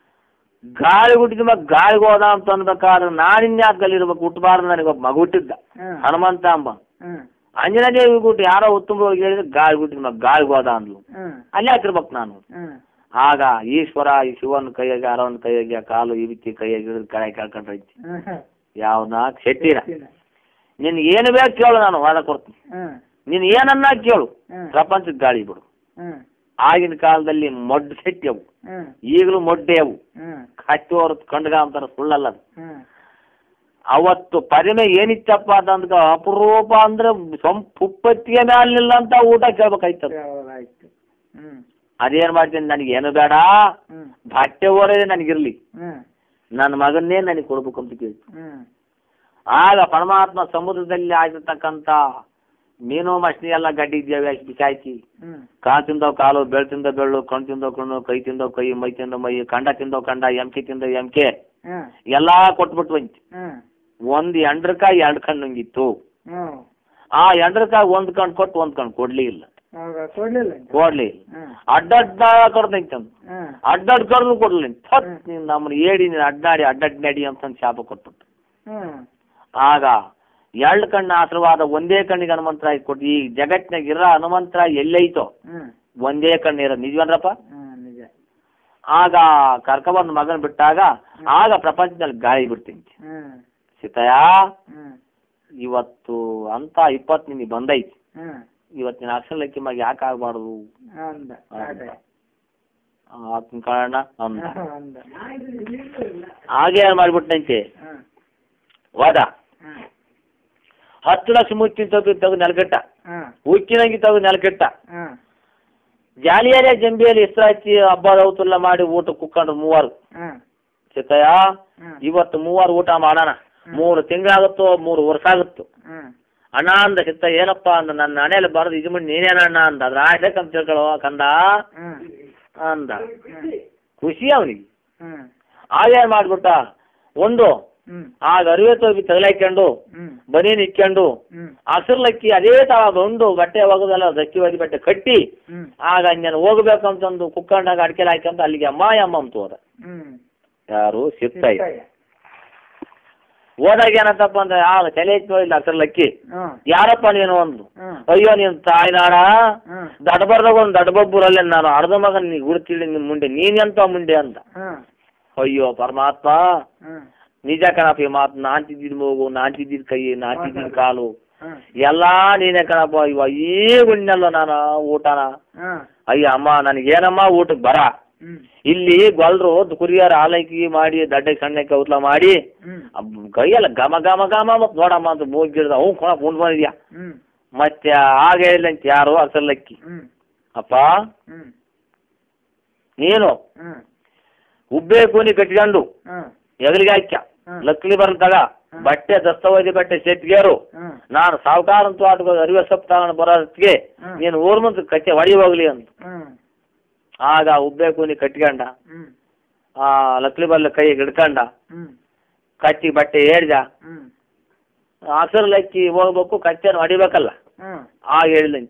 ಗಾಳಿ ಹುಟ್ಟಿದ ಮಗ ಗಾಳಿಗೆ ಹೋದ ಅಂತ ಅನ್ಬೇಕಾದ್ರೆ ನಾನಿನ್ಯಾಕೆ ಅಲ್ಲಿರ್ಬೇಕು ಹುಟ್ಟಬಾರ್ದು ನನಗೆ ಒಬ್ಬ ಮಗು ಹುಟ್ಟಿದ್ದ ಹ್ಞೂ ಹನುಮಂತ ಅಂಬ ಹ್ಞೂ ಅಂಜನಾದೇವಿ ಹುಟ್ಟು ಯಾರೋ ಉತ್ತಮ ಹೋಗಿ ಹೇಳಿದ್ರೆ ಗಾಳಿ ಹುಟ್ಟಿದ ಮಗ ಗಾಳಿಗೆ ಹೋದ ಅಂದ್ಲು ಹ್ಞೂ ಅಲ್ಲಿ ಹಾಕಿರ್ಬೇಕು ನಾನು ಹ್ಞೂ ಆಗ ಈಶ್ವರ ಈ ಶಿವನ ಕೈಯಾಗೆ ಅರವನ ಕೈಯಾಗೆ ಆ ಕಾಲು ಈ ರೀತಿ ಕೈಯಾಗೆ ಹಿಡಿದು ಕೆಳಗೆ ಕೇಳ್ಕೊಂಡ್ರೈತಿ ಹ್ಞೂ ಯಾವನ ಶೆಟ್ಟಿರ ಹ್ಞೂ ನಿನ್ಗೆ ಏನು ಬೇಕು ಕೇಳು ನಾನು ವಾದ ಕೊಡ್ತೀನಿ ಹ್ಞೂ ನೀನು ಏನನ್ನ ಕೇಳು ಹ್ಞೂ ಪ್ರಪಂಚಕ್ಕೆ ಗಾಳಿ ಬಿಡು ಹ್ಞೂ ಆಗಿನ ಕಾಲದಲ್ಲಿ ಮೊಡ್ಡು ಶೆಟ್ಟಿ ಅವು ಹ್ಞೂ ಈಗಲೂ ಮೊಡ್ಡೆ ಅವು ಹ್ಞೂ ಹತ್ತಿ ಹೊರತು ಕಂಡ್ಗ ಅಂತಾರ ಸುಳ್ಳಲ್ಲ ಅದು. ಹ್ಞೂ ಅವತ್ತು ಪರಿಮೆ ಏನಿತ್ತಪ್ಪ ಅಂತಂದ್ರೆ ಅಪರೂಪ ಅಂದ್ರೆ ಸೊಂಪು ಉಪ್ಪತ್ತಿಗೆ ಮ್ಯಾಲಿಲ್ಲ ಅಂತ ಊಟ ಕೇಳ್ಬೇಕಾಯ್ತದ ಆಯ್ತು ಹ್ಞೂ ಅದೇನ್ ಮಾಡ್ತೀನಿ ನನಗೆ ಏನು ಬೇಡ ಹ್ಞೂ ಬಟ್ಟೆ ಓರೇ ನನಗಿರ್ಲಿ ಹ್ಞೂ ನನ್ನ ಮಗನ್ನೇ ನನಗೆ ಕೊಡ್ಬೇಕು ಅಂತ ಕೇಳಿ ಹ್ಞೂ ಆಗ ಪರಮಾತ್ಮ ಸಮುದ್ರದಲ್ಲಿ ಆಗಿರ್ತಕ್ಕಂಥ ಮೀನು ಮछली ಎಲ್ಲ ಗಡ್ಡಿ ಇದ್ದೇವೆ ಬಿಸಾಯ್ತಿ ಹ್ಞೂ ಕಾಲು ತಿಂದವ್ ಕಾಲು ಬೆಳ್ ತಿಂದ ಬೆಳ್ಳು ಕಣ್ ತಿಂದವ್ ಕಣ್ಣು ಕೈ ತಿಂದವ್ ಕೈ ಮೈ ತಿಂದ ಮೈ ಕಂಡ ತಿಂದವ್ ಕಂಡ ಎಮ್ಕೆ ತಿಂದ ಎಮ್ಕೆ ಹ್ಞೂ ಎಲ್ಲಾ ಕೊಟ್ಬಿಟ್ಟು ಬಂತಿ ಹ್ಞೂ ಒಂದ್ ಎಂಡ್ರಕಾಯಿ ಎರಡು ಕಣ್ಣಂಗಿತ್ತು ಹ್ಞೂ ಆ ಎಂಡ್ರಕಾಯಿ ಒಂದ್ ಕಣ್ ಕೊಟ್ಟು ಒಂದ್ ಕಣ್ ಕೊಡ್ಲಿ ಇಲ್ಲ ಹೌದಾ ಕೊಡಲಿಲ್ಲ ಕೊಡ್ಲಿ ಇಲ್ಲ ಹ್ಞೂ ಅಡ್ಡಡ್ಡ ಕಡ್ದೈತಿ ಅಂತ ಹ್ಞೂ ಅಡ್ಡಡ್ ಕಡ್ದು ಕೊಡ್ಲಿ ಥತ್ ನೀನ್ ನಮ್ಮನ್ನ ಏಡಿ ನೀನ್ ಅಡ್ಡಾಡಿ ಅಡ್ಡಡ್ ನಡಿ ಅಂತ ಶಾಪ ಕೊಟ್ಬಿಟ್ಟು ಹ್ಞೂ ಆಗ ಎರಡು ಕಣ್ಣ ಆಶೀರ್ವಾದ ಒಂದೇ ಕಣ್ಣಿಗೆ ಹನುಮಂತರಾಯ ಕೊಟ್ಟು ಈ ಜಗತ್ನಾಗ ಇರೋ ಹನುಮಂತರಾಯ ಎಲ್ಲೈತೋ ಹ್ಞೂ ಒಂದೇ ಕಣ್ಣು ಇರೋ ನಿಜವನ್ರಪ್ಪ ಹ್ಞೂ ನಿಜ ಆಗ ಕರ್ಕೊಬಂದು ಮಗನ್ ಬಿಟ್ಟಾಗ ಆಗ ಪ್ರಪಂಚದಲ್ಲಿ ಗಾಳಿ ಬಿಡ್ತೀನಿ ಹ್ಞೂ ಸೀತಯ್ಯ ಹ್ಞೂ ಇವತ್ತು ಅಂತ ಇಪ್ಪತ್ತು ನಿನಗೆ ಬಂದೈತಿ ಹ್ಞೂ ಇವತ್ತಿನ ಅಕ್ಷರಲಕ್ಕಿ ಮಗ ಯಾಕೆ ಆಗ್ಬಾರ್ದು ಅಂದ ಅದೇ ಆತನ ಕಾರಣ ಅಂದ ಅಂದ ಹಾಗೆ ಏನ್ ಮಾಡ್ಬಿಟ್ಟಂತೆ ಹ್ಞೂ ಹೋದ ಹ್ಞೂ ಹತ್ತು ಲಕ್ಷ ಮುಚ್ಚಿನ ತಗದು ತೆಗೆದು ನೆಲಕಟ್ಟ ಹ್ಞೂ ಉಕ್ಕಿನಂಗಿ ತೆಗೆದು ನೆಲಕಟ್ಟ ಹ್ಞೂ ಜಾಲಿಯರೇ ಜಂಬಿಯಲ್ಲಿ ಹೆಸರು ಹಚ್ಚಿ ಹಬ್ಬ ಔತಲ್ಲ ಮಾಡಿ ಊಟ ಕುಕ್ಕೊಂಡ್ರು ಮೂವರು ಹ್ಞೂ ಸೀತಯ್ಯ ಹ್ಞೂ ಇವತ್ತು ಮೂವರು ಊಟ ಮಾಡೋಣ ಮೂರು ತಿಂಗಳಾಗುತ್ತೋ ಮೂರು ವರ್ಷ ಆಗುತ್ತೋ ಹ್ಞೂ ಅಣ್ಣ ಅಂದ ಸಿತ್ತ ಏನಪ್ಪ ಅಂದ ನನ್ನ ಮನೇಲಿ ಬರೋದು ಇದು ಮಾಡಿ ನೀನೇನ ಅಣ್ಣ ಅಂದ ಅದ್ರ ಆಯ್ತಕ್ಕಂತ ತಿಳ್ಕೊಳ್ಳೋ ಕಂದ ಹ್ಞೂ ಅಂದ ಹ್ಞೂ ಖುಷಿ ಅವನಿಗೆ ಹ್ಞೂ ಆಗೇನ್ ಮಾಡ್ಬಿಟ್ಟ ಒಂದು ಹ್ಞೂ ಆಗ ಅರಿವತ್ತು ಹೋಗಿ ತಗಲಾಕೊಂಡು ಹ್ಞೂ ಬನೀನ್ ಇಕ್ಕೊಂಡು ಹ್ಞೂ ಹಸಿರ್ಲಕ್ಕಿ ಅದೇ ತರ ಒಂದು ಬಟ್ಟೆ ಒಗದೆಲ್ಲ ದಕ್ಕಿ ಒದಿ ಬಟ್ಟೆ ಕಟ್ಟಿ ಹ್ಞೂ ಆಗ ನಾನು ಹೋಗ್ಬೇಕಂತಂದು ಕುಕ್ಕಂಡಾಗ ಅಡ್ಕೆಲ್ ಹಾಕ್ಯಂತ ಅಲ್ಲಿಗೆ ಅಮ್ಮ ಅಮ್ಮ ಅಂತ ಹೋದ ಹ್ಞೂ ಯಾರು ಸಿಗ್ತಾಯಿ ಹೋದಾಗ ಏನಂತಪ್ಪ ಅಂದ್ರೆ ಆಗ ತಲೆ ಎತ್ತಿ ನೋಡಿಲ್ಲ ಹಸಿರ್ಲಕ್ಕಿ ಹ್ಞೂ ಯಾರಪ್ಪ ನೀನು ಒಂದು ಹ್ಞೂ ಅಯ್ಯೋ ನೀನ್ ತಾಯ್ನಾಡ ಹ್ಞೂ ದಡಬರ್ದಾಗ ಒಂದು ದಡಬಬ್ಬುರಲ್ಲೇ ನಾನು ಅರ್ಧ ಮಗನ್ ನೀ ಹುಡ್ತಿಳಿ ನಿಮ್ ಮುಂದೆ ನೀನೆಂತ ಮುಂದೆ ಅಂತ ಹ್ಞೂ ಅಯ್ಯೋ ಪರಮಾತ್ಮ ಹ್ಞೂ ನಿಜ ಕಣಪ್ಪ ಈ ಮಾತು ನಾನ್ ತಿದ್ದಿದ್ ಮೂಗು ನಾನ್ ತಿದ್ದಿದ್ ಕೈ ನಾನ್ ತಿದ್ದಿದ್ ಕಾಲು ಹ್ಞೂ ಎಲ್ಲಾ ನೀನೇ ಕಣಪ್ಪ ಇವ ಈಗ ಉಣ್ಣಲ್ಲ ನಾನು ಊಟನ ಹ್ಞೂ ಅಯ್ಯ ಅಮ್ಮ ನನಗೇನಮ್ಮ ಊಟಕ್ಕೆ ಬರ ಹ್ಞೂ ಇಲ್ಲಿ ಗೊಲ್ರು ಕುರಿಯರ ಆಲೈಕಿ ಮಾಡಿ ದಡ್ಡಕ್ಕೆ ಸಣ್ಣಕ್ಕೆ ಔತ್ಲ ಮಾಡಿ ಹ್ಞೂ ಅಬ್ಬ್ ಕೈಯೆಲ್ಲ ಘಮ ಘಮ ಘಮ ಮತ್ ನೋಡಮ್ಮ ಅಂತ ಮೂಗಿಡ್ದ ಅವ್ನು ಕೊಣ ಉಂಡ್ ಬಂದಿದ್ಯಾ ಹ್ಞೂ ಮತ್ತೆ ಆಗ ಹೇಳಿದಂತ ಯಾರು ಅಸಲಕ್ಕಿ ಹ್ಞೂ ಅಪ್ಪ ಹ್ಞೂ ನೀನು ಹ್ಞೂ ಉಬ್ಬೆ ಕೂನಿ ಕಟ್ಕೊಂಡು ಹ್ಞೂ ಎಗಲಿಗೆ ಹಾಕ್ಯ ಹ್ಮ್. ಲಕ್ಲಿ ಬರಂತಾಗ ಹ್ಮ್. ಬಟ್ಟೆ ದಸ್ತವಾದಿ ಬಟ್ಟೆ ಸೆಟ್ಗೇರು ಹ್ಞೂ ನಾನು ಸಾವುಕಾರ ಅಂತೂ ಆಟೋ ಅರಿವೆ ಸೊಪ್ಪು ತಗೊಂಡು ಬರೋದಕ್ಕೆ ಹ್ಮ್. ನೀನು ಊರ್ ಮುಂದೆ ಕಚ್ಚೆ ಹೊಡಿ ಹೋಗ್ಲಿ ಅಂತ ಹ್ಞೂ ಆಗ ಉಬ್ಬೆ ಕೂನಿ ಕಟ್ಕೊಂಡ ಹ್ಞೂ ಆ ಲಕ್ಲಿ ಬಲ್ಲ ಕೈ ಹಿಡ್ಕಂಡ ಹ್ಞೂ ಕಚ್ಚಿ ಬಟ್ಟೆ ಏರ್ದ ಹ್ಞೂ ಹಸಿರು ಲಕ್ಕಿ ಹೋಗ್ಬೇಕು ಕಚ್ಚೆನ ಹೊಡಿಬೇಕಲ್ಲ ಹ್ಞೂ ಆಗ ಹೇಳಿದಂತೆ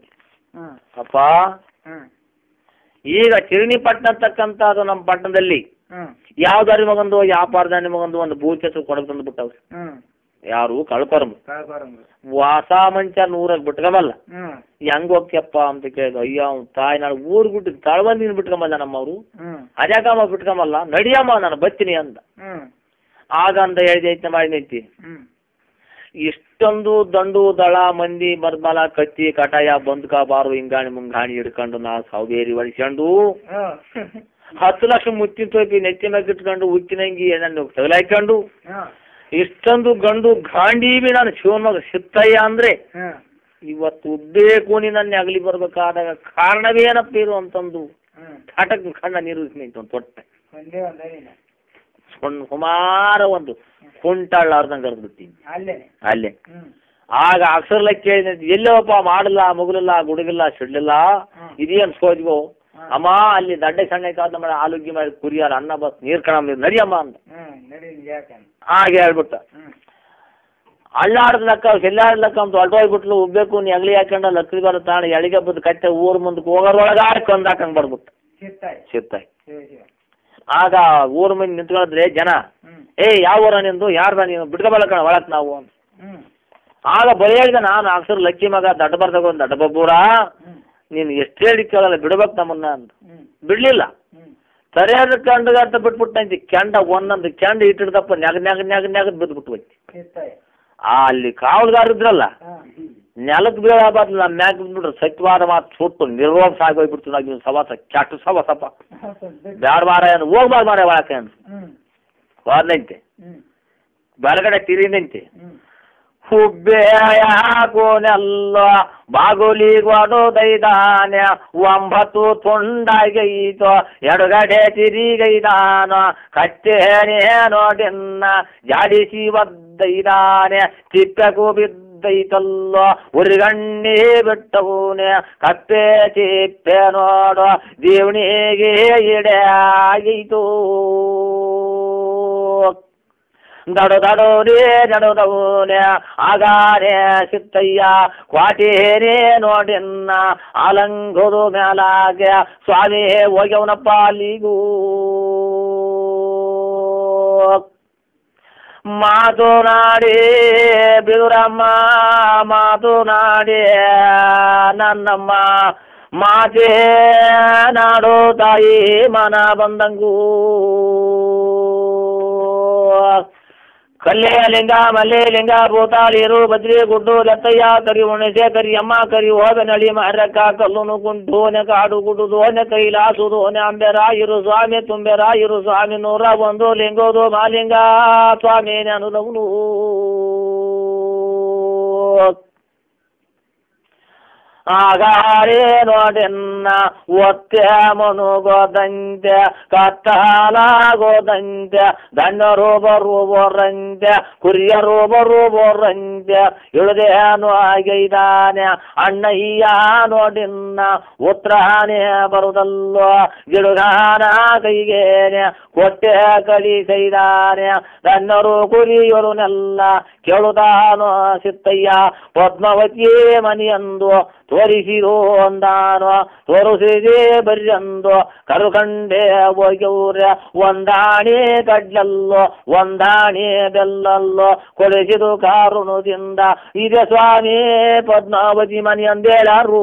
ಹ್ಮ್ ಅಪ್ಪ ಹ್ಮ್ ಈಗ ಚಿರಣಿಪಟ್ಟಣ ಅಂತಕ್ಕಂಥದ್ದು ನಮ್ಮ ಪಟ್ಟಣದಲ್ಲಿ ಹ್ಮ್ ಯಾವ್ದಾರಿ ಮಗಂದು ವ್ಯಾಪಾರದಾರಿ ಮಗಂದು ಒಂದು ಬೂತ್ ಹೆಸರು ಕೊಡಕ್ ತಂದು ಬಿಟ್ಟವ್ ಹ್ಮ್ ಯಾರು ಕಳ್ಕೊರ್ಮ ಕಳ್ಬಾರಂಗ ವಾಸ ಮಂಚ ನೂರಾಗ ಬಿಟ್ಕೊಂಬಲ್ಲ ಹ್ಮ್ ಹೆಂಗ್ ಹೋಗ್ಯಪ್ಪ ಅಂತ ಕೇಳಿದ ಅಯ್ಯ ಅವ್ನ್ ತಾಯಿ ನಾನು ಊರ್ ಬಿಟ್ಟು ತಳಬಂದಿನ ಬಿಟ್ಕೊಂಬಲ್ಲ ನಮ್ಮವ್ರು ಹ್ಮ್ ಅದ್ಯಾಕಮ್ಮ ಬಿಟ್ಕೊಂಬಲ್ಲ ನಡಿಯಮ್ಮ ನಾನು ಬತ್ತೀನಿ ಅಂದ ಹ್ಮ್ ಆಗ ಅಂತ ಹೇಳಿದ ಐತೆ ಮಾಡಿ ನಿಂತಿ ಹ್ಮ್ ಇಷ್ಟೊಂದು ದಂಡು ದಳ ಮಂದಿ ಮರ್ಮಲ ಕತ್ತಿ ಕಟಾಯ ಬಂದ್ಕ ಬಾರು ಹಿಂಗಾಣಿ ಮುಂಗಾಣಿ ಹಿಡ್ಕೊಂಡು ನಾ ಸೌಬೇರಿ ಒಳಿಸ್ಕೊಂಡು ಹ್ಮ್ ಹತ್ತು ಲಕ್ಷ ಮುತ್ತಿನ ತೋಪಿ ನೆತ್ತಿ ಮ್ಯಾಗ ಇಟ್ಕೊಂಡು ಉಕ್ಕಿನಂಗಿ ನನ್ನ ತಗಲಾಯ್ಕೊಂಡು ಹ್ಮ್ ಇಷ್ಟೊಂದು ಗಂಡು ಗಾಂಡೀವಿ ನಾನು ಶಿವಮೊಗ್ಗ ಸಿತ್ತಯ್ಯ ಅಂದ್ರೆ ಹ್ಮ್ ಇವತ್ತು ಉಬ್ಬೇಕು ನೀ ನನ್ನ ಅಗಲಿ ಬರ್ಬೇಕಾದಾಗ ಕಾರಣವೇನಪ್ಪ ಇರು ಅಂತಂದು ಹ್ಮ್ ಕಾಟಕ್ ಕಂಡ ನೀರು ನಿಂತು ಒಂದು ತೊಟ್ಟೆ ಒಂದೇ ಒಂದೇ ಸುಣ್ ಸುಮಾರು ಒಂದು ಕುಂಟಾಳ್ಲಾರ್ದಂಗೆ ಕರೆದು ಬಿಡ್ತೀನಿ ಅಲ್ಲೇನೆ ಅಲ್ಲೇ ಹ್ಮ್ ಆಗ ಅಕ್ಷರಲ್ಲ ಕೇಳಿದ ಎಲ್ಲೋಪ್ಪ ಮಾಡಲ್ಲ ಮುಗುಲಿಲ್ಲ ಗುಡುಗಿಲ್ಲ ಸಿಡ್ಲಿಲ್ಲ ಹ್ಮ್. ಇದೇನ್ ಸೋಜ್ಗೋ ಹ್ಮ್. ಅಮ್ಮ ಅಲ್ಲಿ ದಡ್ಡೆ ಸಣ್ಣ ಕಾದ ಮಾಡಿ ಆಲೂಗಿ ಮಾಡಿ ಕುರಿಯಾರ ಅನ್ನ ಬಸ್ ನೀರ್ ಕಣ ನಡಿಯಮ್ಮ ಅಂತ ಹ್ಮ್ ನಡಿ ಯಾಕೆ ಹಾಗೆ ಹೇಳ್ಬಿಟ್ಟ ಹ್ಮ್ ಅಳ್ಳಾಡ್ದ ಲೆಕ್ಕ ಎಲ್ಲಾಡ್ ಲೆಕ್ಕ ಅಂತ ಹೊರಟೋಗ್ಬಿಟ್ಲು ಉಬ್ಬೇಕು ನೀ ಅಗ್ಲಿ ಹಾಕೊಂಡ ಲಕ್ಷ್ಮಿ ಬರ ತಾಣ ಎಳಿಗೆ ಬದ್ದು ಕಟ್ಟೆ ಊರ್ ಮುಂದಕ್ಕೆ ಹೋಗೋದ್ರೊಳಗ ಕೊಂದ್ ಹಾಕಂಗ್ ಬರ್ಬಿಟ್ಟು ಚಿತ್ತಾಯ್ ಸಿಗ್ತಾಯಿ ಶಿವ ಶಿವ ಆಗ ಊರ್ ಮುಂದೆ ನಿಂತ್ಕೊಂಡಿದ್ರೆ ಜನ ಹ್ಮ್ ಏ ಯಾವ ಊರ ನಿಂದು ಯಾರ್ದ ನೀನು ಬಿಟ್ಕೊಬಲ್ಲ ಕಣ ಒಳಕ್ ನಾವು ಅಂತ ಹ್ಮ್ ಆಗ ಬರೀ ಹೇಳಿದ ನಾನು ಅಕ್ಷರ ಲಕ್ಕಿ ಮಗ ದಡ್ಡ ಬರ್ದಾಗ ದಡ್ಡ ಬಬ್ಬೂರ ಹ್ಮ್ ನೀನು ಎಷ್ಟು ಹೇಳಿ ಕೇಳಲ್ಲ ಬಿಡ್ಬೇಕು ನಮ್ಮನ್ನ ಅಂತ ಹ್ಮ್ ಬಿಡ್ಲಿಲ್ಲ ಹ್ಮ್ ಸರಿಯಾದ ಕೆಂಡಗಂತ ಬಿಟ್ಬಿಟ್ಟಂತಿ ಕೆಂಡ ಒಂದೊಂದು ಕೆಂಡ ಇಟ್ಟಿಡ್ದಪ್ಪ ನೆಗ ನೆಗ ನೆಗ ನೆಗದ್ ಬಿದ್ಬಿಟ್ಟು ಹೋಯ್ತಿ ಚಿತ್ತಾಯ್ ಆ ಅಲ್ಲಿ ಕಾವಲ್ಗಾರ ಇದ್ರಲ್ಲ ಹಾ ನೆಲಕ್ಕೆ ಬೀಳಬಾರ್ದು ನಮ್ಮ ಮ್ಯಾಗ ಬಿಟ್ಬಿಟ್ರೆ ಸತ್ಯವಾದ ಮಾತು ಸುಟ್ಟು ನಿರ್ರೋಗ ಸಾಗೋಗ್ಬಿಡ್ತು ನಾವು ಇವ್ನು ಸವಾಸ ಕೆಟ್ಟ ಸವಾಸಪ್ಪ ಬ್ಯಾಡ ಮಾರ ಏನು ಹೋಗ್ಬಾರ್ದು ಮಾರ ಒಳಕ್ಕೆ ಅಂತ ಹ್ಮ್ ಹೋದ್ನಂತೆ ಹ್ಮ್ ಬಲಗಡೆ ತಿರಿನಂತೆ ಹ್ಮ್ ಹುಬ್ಬೆಯಾಗೋನೆಲ್ಲ ಬಾಗುಲಿಗೊಡೋದೈದಾನೆ ಒಂಬತ್ತು ತುಂಡಾಗೈತೋ ಎಡಗಡೆ ತಿರಿಗೈದಾನ ಕಚ್ಚೇನೆ ನೋಡಿನ್ನ ಜಾಡಿಸಿ ಒದ್ದೈದಾನೆ ಚಿಪ್ಪೆಗೂ ಬಿದ್ದೈತಲ್ಲೋ ಉರಿಗಣ್ಣಿ ಬಿಟ್ಟವನೆ ಕಪ್ಪೆ ಚಿಪ್ಪೆ ನೋಡೋ ದೇವಣಿಗೆ ಇಡೆ ಆಗೈತು ದಡು ದಡೋರೇ ನಡುದವನೆ ಆಗಾರೆ ಸಿತ್ತಯ್ಯ ಕ್ವಾಟೇರೇ ನೋಡಿನ್ನ ಆಲಂಗುದು ಮೇಲಾಗೆ ಸ್ವಾಮಿ ಹೋಗ್ಯವನಪ್ಪ ಅಲ್ಲಿಗೂ ಮಾತುನಾಡಿ ಬಿದುರಮ್ಮ ಮಾತುನಾಡಿ ನನ್ನಮ್ಮ ಮಾತೇ ನಾಡು ತಾಯಿ ಮನ ಬಂದಂಗೂ ಕಲ್ಲೆ ಲಿಂಗ ಮಲ್ಲೆ ಲಿಂಗ ಭೂತಾಳಿರು ಬದ್ರಿ ಗುಡ್ಡು ಲತ್ತಯ್ಯ ಕರಿ ಉಣಸೆ ಕರಿ ಅಮ್ಮ ಕರಿ ಹೋದ ನಳಿ ಮಾರಕ್ಕ ಕಲ್ಲುನು ಕುಂಟೋನೆ ಕಾಡು ಗುಡು ದೋನೆ ಕೈಲಾಸು ದೋನೆ ಅಂಬೆರಾಯಿರು ಸ್ವಾಮಿ ತುಂಬೆರಾಯಿರು ಸ್ವಾಮಿ ನೂರ ಒಂದು ಲಿಂಗೋದು ಮಾಲಿಂಗ ಸ್ವಾಮಿ ನೆನದವನು ಆಗಾರೇ ನೋಡೆನ್ನ ಒತ್ತೆ ಮನುಗೋದಂತೆ ಕತ್ತಲಾಗೋದಂತೆ ಧನ್ಯರು ಬರುವರಂತೆ ಕುರಿಯರು ಬರುವರಂತೆ ಇಳಿದೇನು ಆಗೈದಾನೆ ಅಣ್ಣಯ್ಯ ನೋಡಿನ್ನ ಉತ್ತರಾನೇ ಬರುದಲ್ಲೋ ಗಿಡುಗಾನ ಕೈಗೇನೆ ಕೊಟ್ಟೆ ಕಳಿಸೈದಾನೆ ಧನ್ಯರು ಕುರಿಯರುನೆಲ್ಲ ಕೇಳುತ್ತಾನೋ ಸಿತ್ತಯ್ಯ ಪದ್ಮಾವತಿ ಮನಿಯಂದು ತೋರಿಸಿರೋ ಅಂದಾನೋ ತೋರಿಸಿದೆ ಬರ್ರಂದು ಕರುಕಂಡೆ ಹೋಗ್ಯವ್ರೆ ಒಂದಾಣಿ ಕಡ್ಲಲ್ಲೋ ಒಂದಾಣಿ ಬೆಲ್ಲಲ್ಲೋ ಕೊಡಿಸಿದು ಕಾರುಣದಿಂದ ಇದೆ ಸ್ವಾಮಿ ಪದ್ಮಾವತಿ ಮನೆಯಂದೇಳರು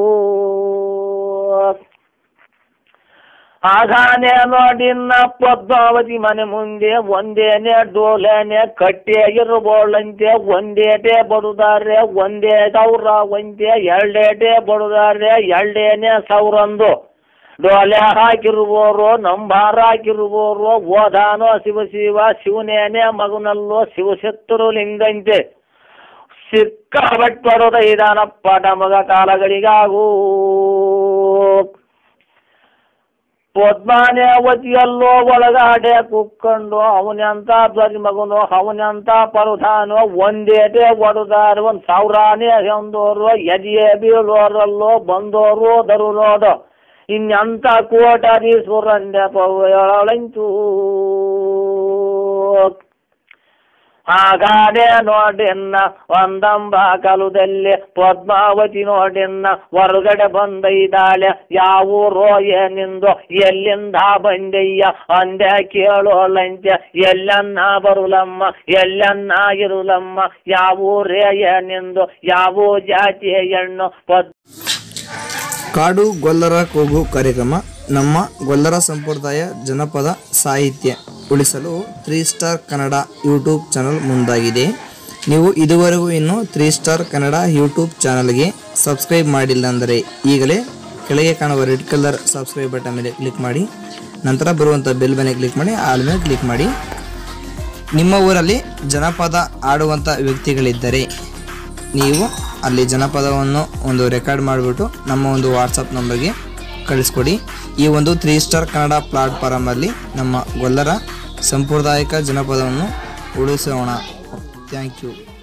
ಆಗಾನೆ ನೋಡಿನ್ನ ಪದ್ಮಾವತಿ ಮನೆ ಮುಂದೆ ಒಂದೇನೆ ಡೋಲೇನೆ ಕಟ್ಟೆ ಇರಬೋಳಂತೆ ಒಂದೇಟೆ ಬಡುದಾರೆ ಒಂದೇ ಸಾವಿರ ಒಂದೇ ಎರಡೇಟೆ ಬಡುದಾರೆ ಎರಡೇನೆ ಸಾವಿರಂದು ಡೋಲೆ ಹಾಕಿರುವವರು ನಂಬಾರ ಹಾಕಿರುವವರು ಓದಾನೋ ಶಿವ ಶಿವ ಶಿವನೇನೆ ಮಗನಲ್ಲೋ ಶಿವಶತ್ರು ಲಿಂಗಂತೆ ಸಿಕ್ಕಾಬಟ್ಟೊಡದ ಇದಾನಪ್ಪ ನಮಗ ಕಾಲಗಳಿಗಾಗೂ ಪದ್ಮಾನೇವತಿಯಲ್ಲೋ ಒಳಗಾಡೆ ಕುಕ್ಕೊಂಡು ಅವನೆಂತ ಧ್ವಜ ಮಗನು ಅವನೆಂತ ಪರುಧಾನು ಒಂದೇಟೆ ಒಡದಾರು ಒಂದು ಸಾವಿರಾನೇ ಹೊಂದೋರು ಎದೆಯೇ ಬೀಳೋರಲ್ಲೋ ಬಂದೋರು ದರು ನೋಡು ಇನ್ನೆಂತ ಕೋಟಾಧೀಶ್ವರಂದೆ ಪವ್ಯಳಂಚು ಹಾಗಾದೆ ನೋಡಿನ್ನ ಒಂದಂಬ ಕಲುದಲ್ಲಿ ಪದ್ಮಾವತಿ ನೋಡಿನ್ನ ಹೊರಗಡೆ ಬಂದೈದಾಳೆ ಯಾವೂರೋ ಏನಿಂದು ಎಲ್ಲಿಂದ ಬಂದಯ್ಯ ಅಂದೆ ಕೇಳೋ ಲಂಚ ಎಲ್ಲನ್ನ ಬರುಲಮ್ಮ ಎಲ್ಲನ್ನ ಇರುಲಮ್ಮ ಯಾವೂರೇ ಏನಿಂದು ಯಾವ ಜಾತಿಯ ಹೆಣ್ಣು ಪದ್ ಕಾಡು ಗೊಲ್ಲರ ಕೂಗು ಕಾರ್ಯಕ್ರಮ ನಮ್ಮ ಗೊಲ್ಲರ ಸಂಪ್ರದಾಯ ಜನಪದ ಸಾಹಿತ್ಯ ಉಳಿಸಲು three star Kannada YouTube channel ಮುಂದಾಗಿದೆ ನೀವು ಇದುವರೆಗೂ ಇನ್ನೂ ತ್ರೀ ಸ್ಟಾರ್ ಕನ್ನಡ ಯೂಟ್ಯೂಬ್ ಚಾನಲ್ಗೆ ಸಬ್ಸ್ಕ್ರೈಬ್ ಮಾಡಿಲ್ಲ ಅಂದರೆ ಈಗಲೇ ಕೆಳಗೆ ಕಾಣುವ ರೆಡ್ ಕಲರ್ ಸಬ್ಸ್ಕ್ರೈಬ್ ಬಟನ್ ಮೇಲೆ ಕ್ಲಿಕ್ ಮಾಡಿ ನಂತರ ಬರುವಂಥ ಬೆಲ್ ಮೇಲೆ ಕ್ಲಿಕ್ ಮಾಡಿ ಆಲ್ ಮೇಲೆ ಕ್ಲಿಕ್ ಮಾಡಿ ನಿಮ್ಮ ಊರಲ್ಲಿ ಜನಪದ ಆಡುವಂಥ ವ್ಯಕ್ತಿಗಳಿದ್ದರೆ ನೀವು ಅಲ್ಲಿ ಜನಪದವನ್ನು ಒಂದು ರೆಕಾರ್ಡ್ ಮಾಡಿಬಿಟ್ಟು ನಮ್ಮ ಒಂದು ವಾಟ್ಸಪ್ ನಂಬರ್ಗೆ ಕಳಿಸ್ಕೊಡಿ ಈ ಒಂದು ತ್ರೀ ಸ್ಟಾರ್ ಕನ್ನಡ ಪ್ಲಾಟ್ಫಾರಮಲ್ಲಿ ನಮ್ಮ ಗೊಲ್ಲರ ಸಾಂಪ್ರದಾಯಿಕ ಜನಪದವನ್ನು ಉಳಿಸೋಣ ಥ್ಯಾಂಕ್ ಯು